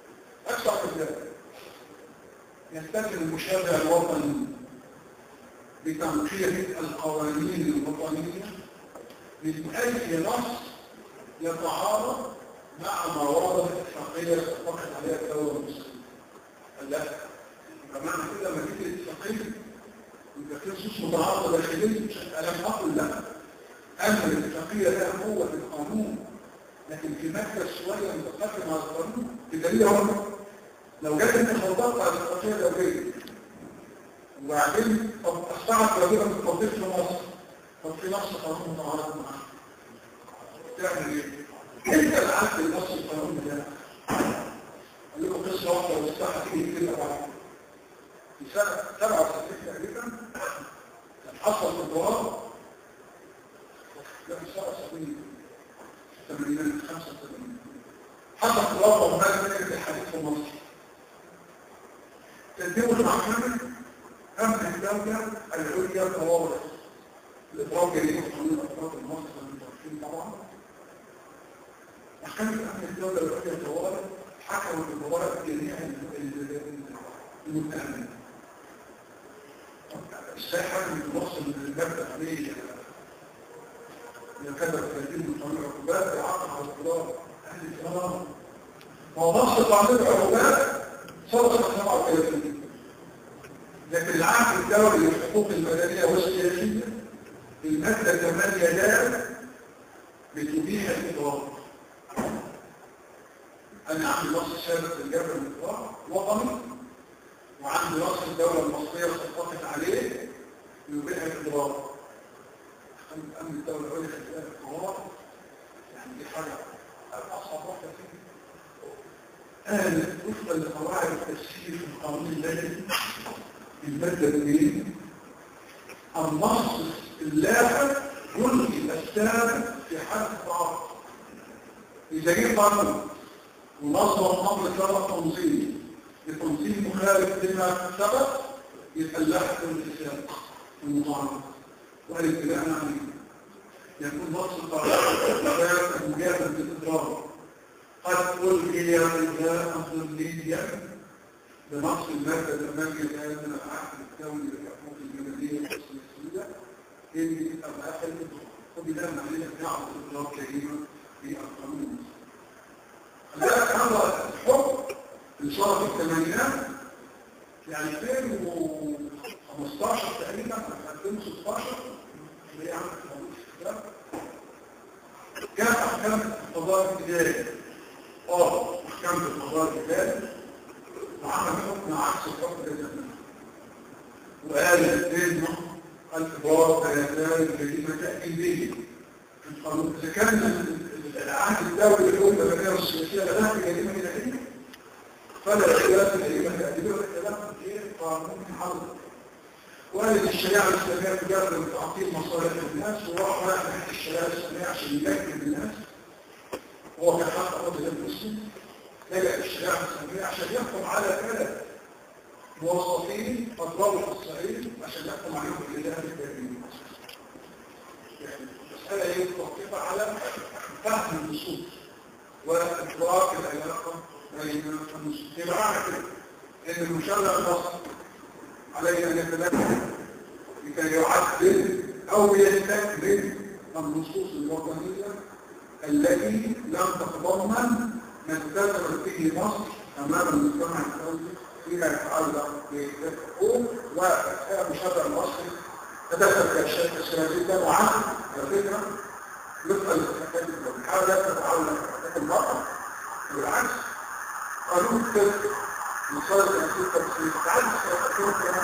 أكثر من ذلك يستخدم المشابه الوطني بتنقية القوانين الوطنية من أي نص يتعارض مع ما ورد في الاتفاقية اتفقت عليها الدولة المصرية. قال لا فمعنى كده لما تيجي الاتفاقية يبقى في نصوص متعارضة داخلية مش ألم أقل لا أما الاتفاقية لها قوة في القانون لكن في مادة شوية متقدمة على القانون بدليل هم لو جت انتخابات على الاتفاقية الدولية وبعدين طب أصبحت واجبة من التوظيف في مصر طب في نص قانون متعارض معاه تعمل ايه؟ انت اللي عارف النص القانون ده قال لكم قصه واحده والساحه تيجي كده بعد في سنه 67 تقريبا كان حصل في الدوار لا مش 77 80 85 حصل في الوضع ومال فكره الحديث في مصر تنتهوا المحكمه امن الدوله العليا توارث الاضراب جريمه قانون الاضراب المصري المتوفين طبعا محكمة أمن الدولة العليا طوال حكموا بمباراة جميع المتهمين. ازاي حكم المصر من المبدأ عليه يكاد 30 من قانون العقوبات وعقد على القضاء أهل الكرام هو نص قانون العقوبات صدق 37 لكن العهد الدولي للحقوق المدنية والسياسية المادة 8 ده بتبيح الإضراب أنا عندي نص سابق الجبر المطلق وطني وعندي نص الدولة المصرية سقطت عليه يبيح الإضراب أمن الدولة العليا في الإضراب يعني دي حاجة أصعب واحدة فيه قال وفقا لقواعد التفسير في القانون المدني المادة الاثنين النص اللاحق يلغي السابق في حالة الضعف إذا جه قانون ونظم امر سبق تنظيم لتنظيم مخالف لما سبق يبقى اللاحق الاتفاق المضاربه والابتلاء عليه يكون نص القرار مجابا بالاضرار قد الغي رجاء ظليا بنص الماده الثمانيه من العهد الدولي للحقوق المدنيه والسياسيه اللي تبقى وبناء عليه نعرف الاضرار كريمه في القانون ذلك هذا الحكم اللي صار في الثمانينات يعني 2015 تقريبا 2016 اللي هي عملت موضوع الكتاب كان احكام القضاء الاداري اه احكام القضاء الاداري وعمل حكم عكس الحكم الاداري وقال انه الكبار ثلاثان الجريمه تاكيديه في القانون اذا كان العهد الدولي اليوم المبنيه السياسيه لا جريمه الاداريه فلا خلاف الجريمه الاداريه ولا خلاف في قانون حرب وقالت الشريعه الاسلاميه تجرب تعطيل مصالح الناس وراح رايح ناحيه الشريعه الاسلاميه عشان يمكن الناس هو كان حق رجل المسلم لجأ الشريعه الاسلاميه عشان يحكم على ثلاث موظفين اضربوا في الصعيد عشان يحكم عليهم بالاله الكريم يعني المساله هي توقف على فهم النصوص وادراك العلاقه بين النصوص يبقى معنى كده ان المشرع المصري عليه ان يتدخل لكي يعدل او يستكمل النصوص الوطنيه التي لم تتضمن ما التزمت به مصر امام المجتمع الدولي فيما يتعلق بالحقوق والمشرع المصري تدخل في الشركه السياسيه ده وعنه على فكره وفقا للحاجات الحاله تتعلق بحقوق المراه بالعكس قانون الطفل مصادر تنسيق التفسير تعالى السياسيين كمان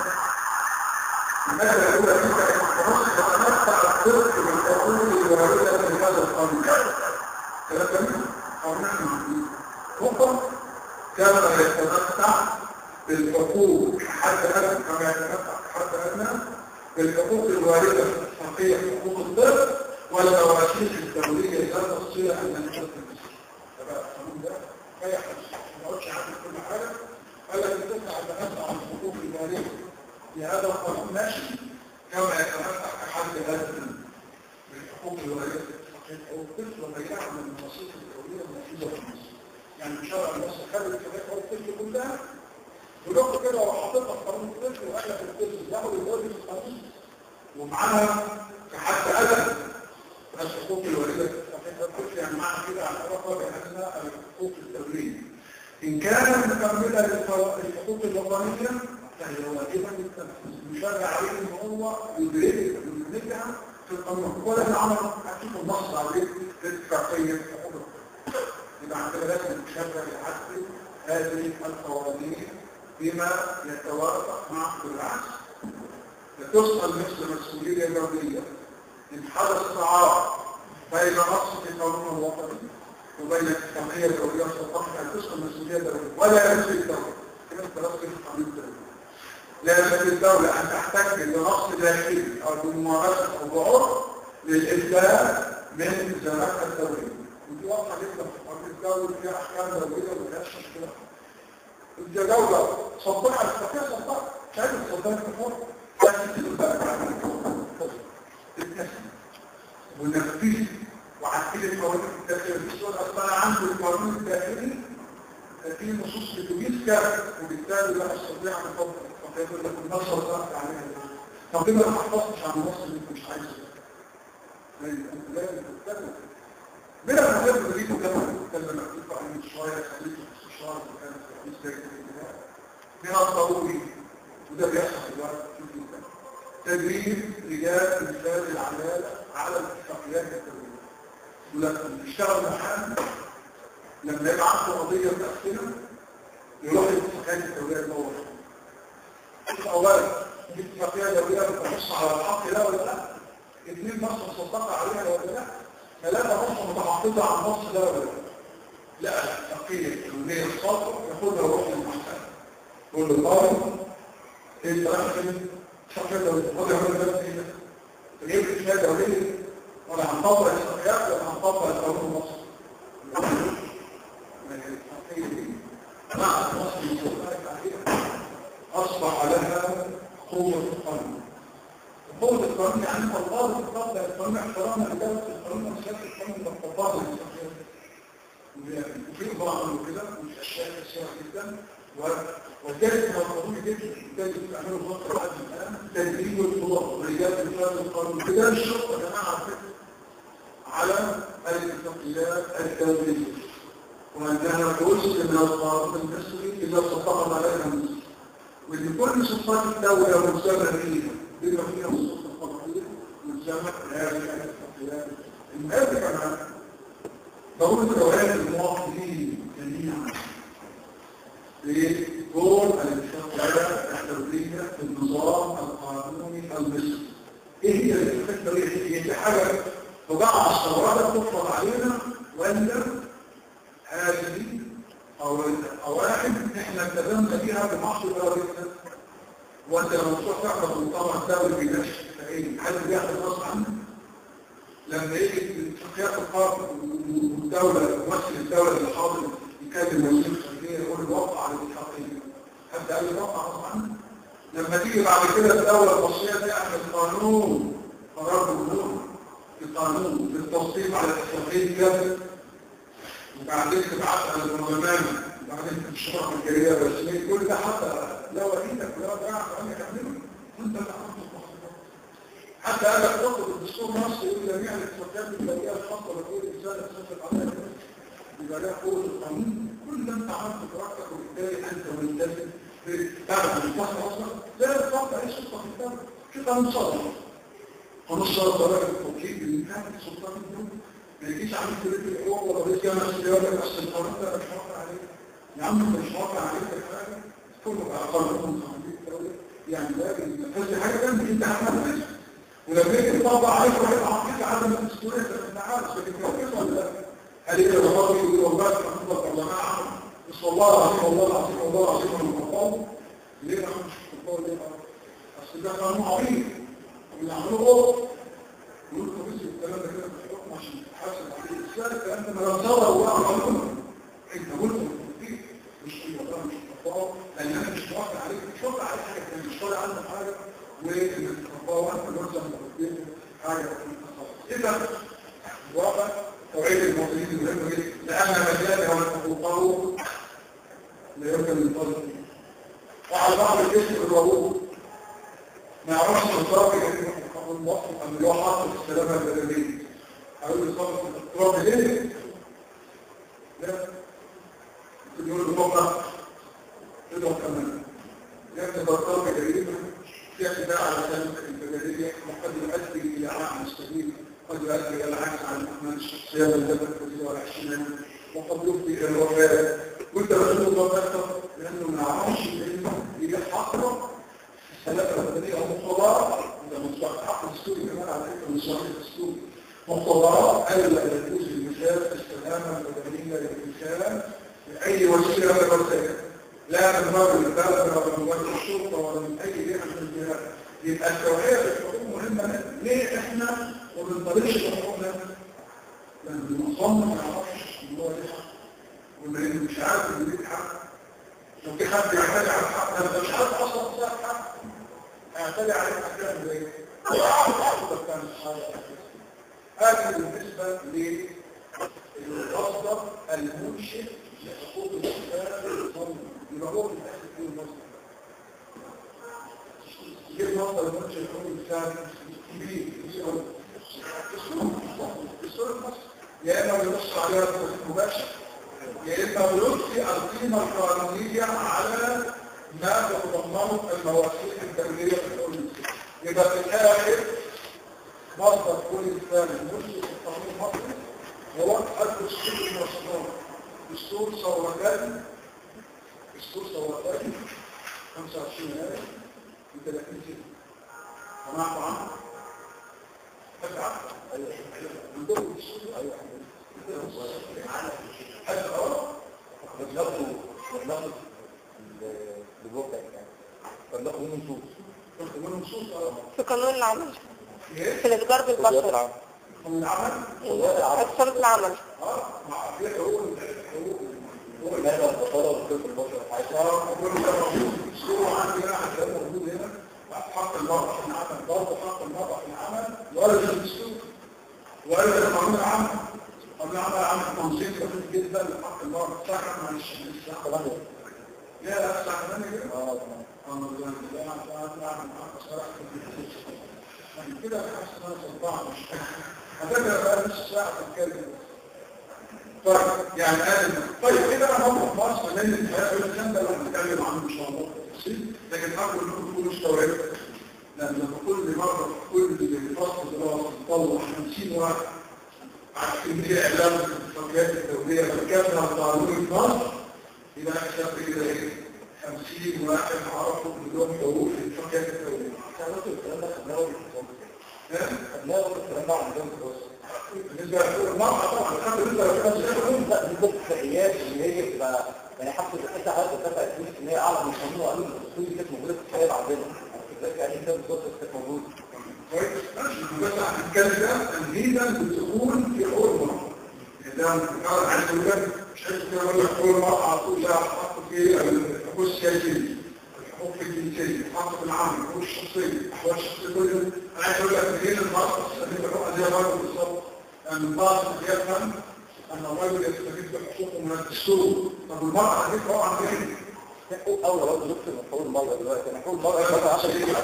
المادة الأولى فيها أن مصر تتمتع الطفل بالحقوق الواردة من هذا القانون كلام جميل قانون حكم كما يتمتع بالحقوق حتى أدنى كما يتمتع حتى أدنى بالحقوق الواردة في الحقيقة في حقوق الطفل والمواشيخ الدولية ذات الصلة أن نحن تبقى القانون ده أي حد ما قلتش عن كل حاجة قال لك تطلع تنفع عن الحقوق الإدارية لهذا القانون ماشي كما يتمتع كحد هذا بالحقوق الواردة في حقوق الطفل وبينها من المصير الدولية المفروضة في مصر يعني شرع مصر خد الكتاب حقوق الطفل كلها ولو كده وحطيتها في قانون الطفل وقال لك الطفل ياخد الواجب في القانون ومعاها كحد أدب الحقوق الوالدة الطفل يعني معنى كده على رقم بأنها الحقوق الدولية إن كانت مكملة للحقوق الوطنية فهي واجبة للتنفيذ مشرع عليه إن هو يدرك ويدركها في القانون ولا العمل هتشوف النص عليه في اتفاقية حقوق الطفل يبقى عندنا لازم نشرع يعدل هذه القوانين بما يتوافق مع بالعكس لتسأل مثل مسؤولية دولية إن حدث تعارض بين نص في القانون الوطني وبين التنمية الدولية والتطبيق أن تسأل مسؤولية دولية ولا يمسك الدولة كما تلقي في القانون الدولي لا يمسك الدولة أن تحتاج لنص داخلي أو بممارسة أو بعرف للإبداع من زمانها الدولية ودي واضحة جدا في القانون الدولي فيها أحكام دولية وما فيهاش مشكلة إذا دولة صدقها الفقيه صدقها شايف صدقها الفقيه ونفذ وعدل القوانين الداخلية الدستور أصلا عنده القانون الداخلي في نصوص بتميز كافة وبالتالي لا يستطيع أن يطبق فيقول لك النص ضغط عليها طب لما ما حفظتش عن النص اللي انت مش عايزه لازم تتكلم من المهم اللي كما تتكلم مكتوب عن شوية خليته في الشهر وكانت في رئيس داخل الجهاز من الضروري وده بيحصل دلوقتي تدريب رجال مثال العدالة على الاتفاقيات الدولية ولما بيشتغل محامي لما يبقى عنده قضية متأخرة يروح الاتفاقيات الدولية يدور أولا الاتفاقية الدولية بتنص على الحق لا ولا لا اثنين نص مصدقة عليها ولا لا ثلاثة نص متعاقدة على النص ده ولا لا لا الاتفاقية الدولية الصادقة ياخدها ويروح للمحكمة يقول له طالب انت رايح فين؟ شكل دولية خد يعمل ده ايه تجيب شهادة دولية ولا هنطبق الاتفاقيات ولا هنطبق القانون المصري مع المصري أصبح لها قوة القانون قوة القانون يعني الله تطبق القانون احتراما لدولة القانون وسياسة القانون تطبقه وفي بعض كده مش أشياء كثيرة جدا وذلك هو القانون جدا بالتالي بتعملوا فترة بعد الآن تدريب الطلاب رجال رجال القانون كده الشرطة يا جماعة على الاتفاقيات الدولية وأنها جزء من القانون المصري إذا صدقت عليها المصري وإن كل سلطات الدولة ملزمة فيها بما فيها السلطة القضائية ملزمة بهذه الاتفاقيات المهم كمان ضرورة توعية المواطنين جميعا بدور الاتفاقيات الدولية في النظام القانوني المصري ايه هي الاتفاقيات الدولية؟ هي حاجة تضع الثورات تفرض علينا ولا هذه أو أواحد احنا التزمنا بيها بمعصر دولتنا وانت لو تروح تحضر مؤتمر الدولي في نفس ايه حد بياخد نص عنه لما يجي اتفاقيات القرن والدولة ممثل الدولة اللي حاضر يكلم وزير الخارجية يقول له وقع على الاتفاقية حد قال له وقع نص عنه لما تيجي بعد كده الدولة المصرية تعمل قانون قرار جمهوري القانون للتصويت على الاتفاقية كذا وبعدين تبعت على البرلمان وبعدين تشرح الجريدة الرسمية كل ده حتى لا وليدك ولا ضيعت أن يعمله وانت اللي عملت حتى قال لك تطلب الدستور المصري يقول جميع الاتفاقيات الدولية الخاصة بكل إنسان أساس القضايا يبقى لها قوة القانون كل ده انت عملت براحتك وبالتالي انت ملتزم تعرف المصلحة أصلا لا تفضل أي سلطة في الدولة في قانون صادق قانون صادق درجة التوكيد اللي كانت سلطات الدولة ما يجيش عامل كلية الحقوق ولا رئيس جامعة السيارة بس القانون ده مش واقع عليك يا عم انت مش واقع عليك حاجة كله بقى قانون يعني ده بس حاجة تانية انت هتنفذ ولما يجي تطبق عليك واحد عقيق عدم الدستورية انت عارف لكن كويس ولا لا؟ هل انت بفضل يقول والله تحفظ الجماعة بس والله العظيم والله العظيم والله العظيم من المقام ليه ما مش مقام ليه اصل ده قانون عظيم وبيعملوه غلط يقول لكم بس الكلام ده كده في الحكم عشان تحاسب عليه ازاي الكلام ده ما لو صار هو قانون انت قلت فيه مش في والله مش مقام لان انا مش موافق عليك مش موافق عليك حاجه ثانيه مش طالع عنه حاجه وانك تطبقه وانت ملزم بتطبيق حاجه اذا واقع توعيه المواطنين مهم جدا لان مجاله والحقوق لا يمكن الفضل وعلى بعض الجسم بالوضوء ما يعرفش الفرق بين موافق أن اللي هو حاطط السلامة البدنية أقول له صبر التراب ليه؟ لا يقول له بكرة تدعو كمان لأن البطال جريمة في اعتداء على سلامة البدنية وقد يؤدي إلى عام مستقيم قد يؤدي إلى العجز عن الأحمال الشخصية والذبح الكثيرة والاحتمال وقد يفضي إلى الوفاة وأنت رسول الله أكثر لأنه ما عرفش إنه يحقق السلامة البدنية ومقتضاه ده مصطلح حق السوري كمان على فكرة من صحيح السوري مقتضاه ألا يجوز المثال السلامة البدنية للإنسان بأي وسيلة من الوسائل لا من باب البلد ولا من باب الشرطة ولا من أي جهة من الجهات يبقى التوعية في الحقوق مهمة ليه احنا وما بنطبقش حقوقنا؟ لأن المصمم ما يعرفش إن هو ليه حق ولا إنه مش عارف إن ليه حق لو في حد يعتدي على الحق ده مش عارف أصلا صاحب حق هيعتدي عليه أحكام زي هذه بالنسبة للمصدر المنشئ لحقوق الإنسان يبقى هو في الأساس فيه المصدر يجيب مصدر المنشئ لحقوق الإنسان كبير كبير أوي السورة المصدر يا إما بينص عليها بصوت مباشر يا إما بيضفي القيمة القانونية على ما تتضمنه المواثيق الدولية في الحقوق الإنسان يبقى في الآخر مصدر كل إنسان المنشئ في القانون المصري هو الدستور المصدر دستور ثورتان دستور ثورتان 25 آية في 30 سنة سمعتوا عنه؟ حد عارف؟ ايوه من ضمن الدستور ايوه حد اه بناخده بناخد البوكة يعني بناخد منه نصوص كنت منهم صوت اه في قانون العمل ايه؟ في الإتجار بالبشر من العمل أقسام العمل اه مع في حقوق حقوق هو لا لا البطالة والكل في البشر حاجة كل ده موجود الصورة عندي هنا عشان موجود هنا حق المرأة في العمل برضه حق المرأة في العمل ولا في الدستور ولا في قانون العمل قانون العمل عمل تنظيم كبير جدا لحق المرأة ساعة معلش الساعة طبعا لا لا ساعة ثانية كده اه تمام قانون العمل لا لا لا لا صراحة عشان كده بحس ان انا صداع مش هتبقى بقى نص ساعة تتكلم طيب يعني قال طيب كده انا هم في مصر لان الحياه في الكلام ده اللي هنتكلم عنه ان شاء الله بالتفصيل لكن اقول لكم تكونوا استوعبوا لان لما كل مره كل فصل دراسه نطلع 50 واحد على كميه اعلام في الاتفاقيات الدوليه مركزها قانون في مصر يبقى حساب كده ايه 50 واحد عرفوا كلهم حقوق في الاتفاقيات الدوليه كان نفس الكلام ده خدناه بالنظام ها؟ خدناه الكلام ده عندهم في الدراسة بالنسبه للمرأة طبعا الحمد لله ربنا يسلمهم لا بالنسبة للتحقيقات اللي هي بتبقى يعني حتى حتى حتى دفعت فلوس ان هي اعلى من القانون وقالوا ان الدستور دي كانت موجودة في الشهاده عندنا ازاي يعني كده بالظبط كانت موجودة كويس ماشي بس هنتكلم ده تمهيدا للدخول في حقوق المرأة ده انا عايز اقول لك مش عايز كده اقول لك حقوق المرأة على طول لا حق في الحقوق السياسية الحقوق الجنسية الحق في العمل الحقوق الشخصية احوال الشخصية كل ده انا عايز اقول لك منين المرأة تستفيد بحقوقها زي الراجل بالظبط لان البعض يفهم ان الرجل يستفيد بحقوقه من الدستور طب المرأة هتجيب حقوق عن ايه؟ حقوق اول برضه دكتور من حقوق المرأة دلوقتي يعني حقوق المرأة مثلا 10 سنين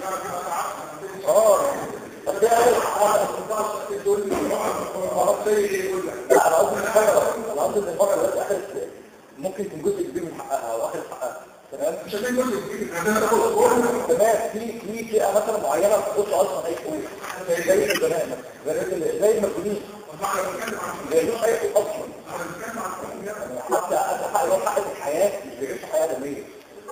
اه طب ده اول حاجة لا انا قصدي حاجة انا قصدي ان المرأة دلوقتي اخذت ممكن يكون جزء كبير من حقها او اخذت حقها تمام مش هتلاقي جزء كبير عندنا تاخد كله تمام في في فئة مثلا معينة ما بتاخدش اصلا اي حقوق زي البنات مثلا زي ال- زي المسؤولين طب احنا بنتكلم عن ما يجوش اي حقوق اصلا احنا بنتكلم عن حقوق يعني حتى حتى حق اللي هو حق الحياة مش بيعيش حياة آدمية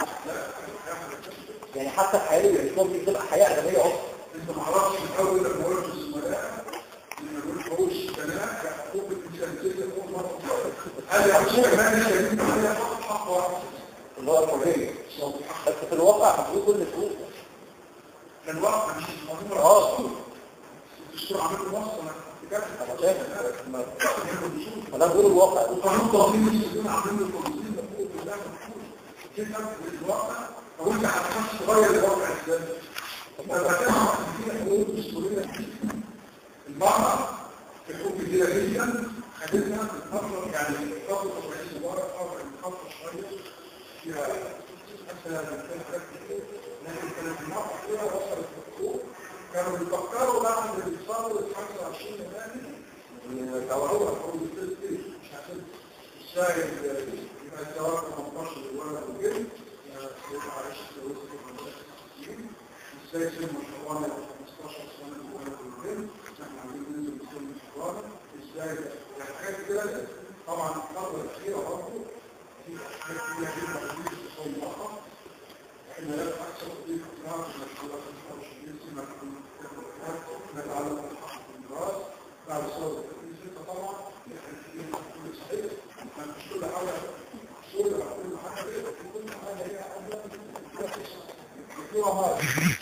يعني حتى الحياة اللي بيعيشوها دي بتبقى حياة آدمية أصلا انت ما اعرفش الاول لما قلت الزملاء لما قلت حقوق الزملاء كحقوق الانسان زي حقوق المرأة هذه حقوق كمان شايفين عليها حق واحد اللي هو الحرية بس في الواقع هتقول كل الحقوق كان واقع مش مضمون اه الدستور عمل له وصف انا انا فاهم انا بقول الواقع وقانون تنظيم السجون عاملين له تنظيم لحقوق الله محفوظ كده في الواقع فقلت هتخش تغير الواقع ازاي؟ انا بتكلم عن في حقوق دستوريه المرأة في حقوق كتيرة جدا خدتنا في الفترة يعني فترة رئيس مبارك أو الفترة شوية فيها مثلا في حاجات كتير لكن كانت المرأة فيها وصلت الحقوق كانوا بيفكروا بعد الثوره 25 يناير يدوروا حول الست مش عشان السائل يبقى الثوره 18 للولد والجن يبقى عايش في وسط 65 ازاي سن الحوالي 15 سنه للولد والجن احنا عايزين ننزل سن الحوالي ازاي يعني حاجات كده طبعا الفتره الاخيره برضه في حاجات كتير جدا موجوده في الصيدله احنا لا اكثر في اقناع المشروعات الخارجيه سمع نتعلم الحق في الدراسه بعد صوره التكليف طبعا يعني كل صحيح مش كل حاجه صوره كل حاجه كل حاجه هي حاجه كل حاجه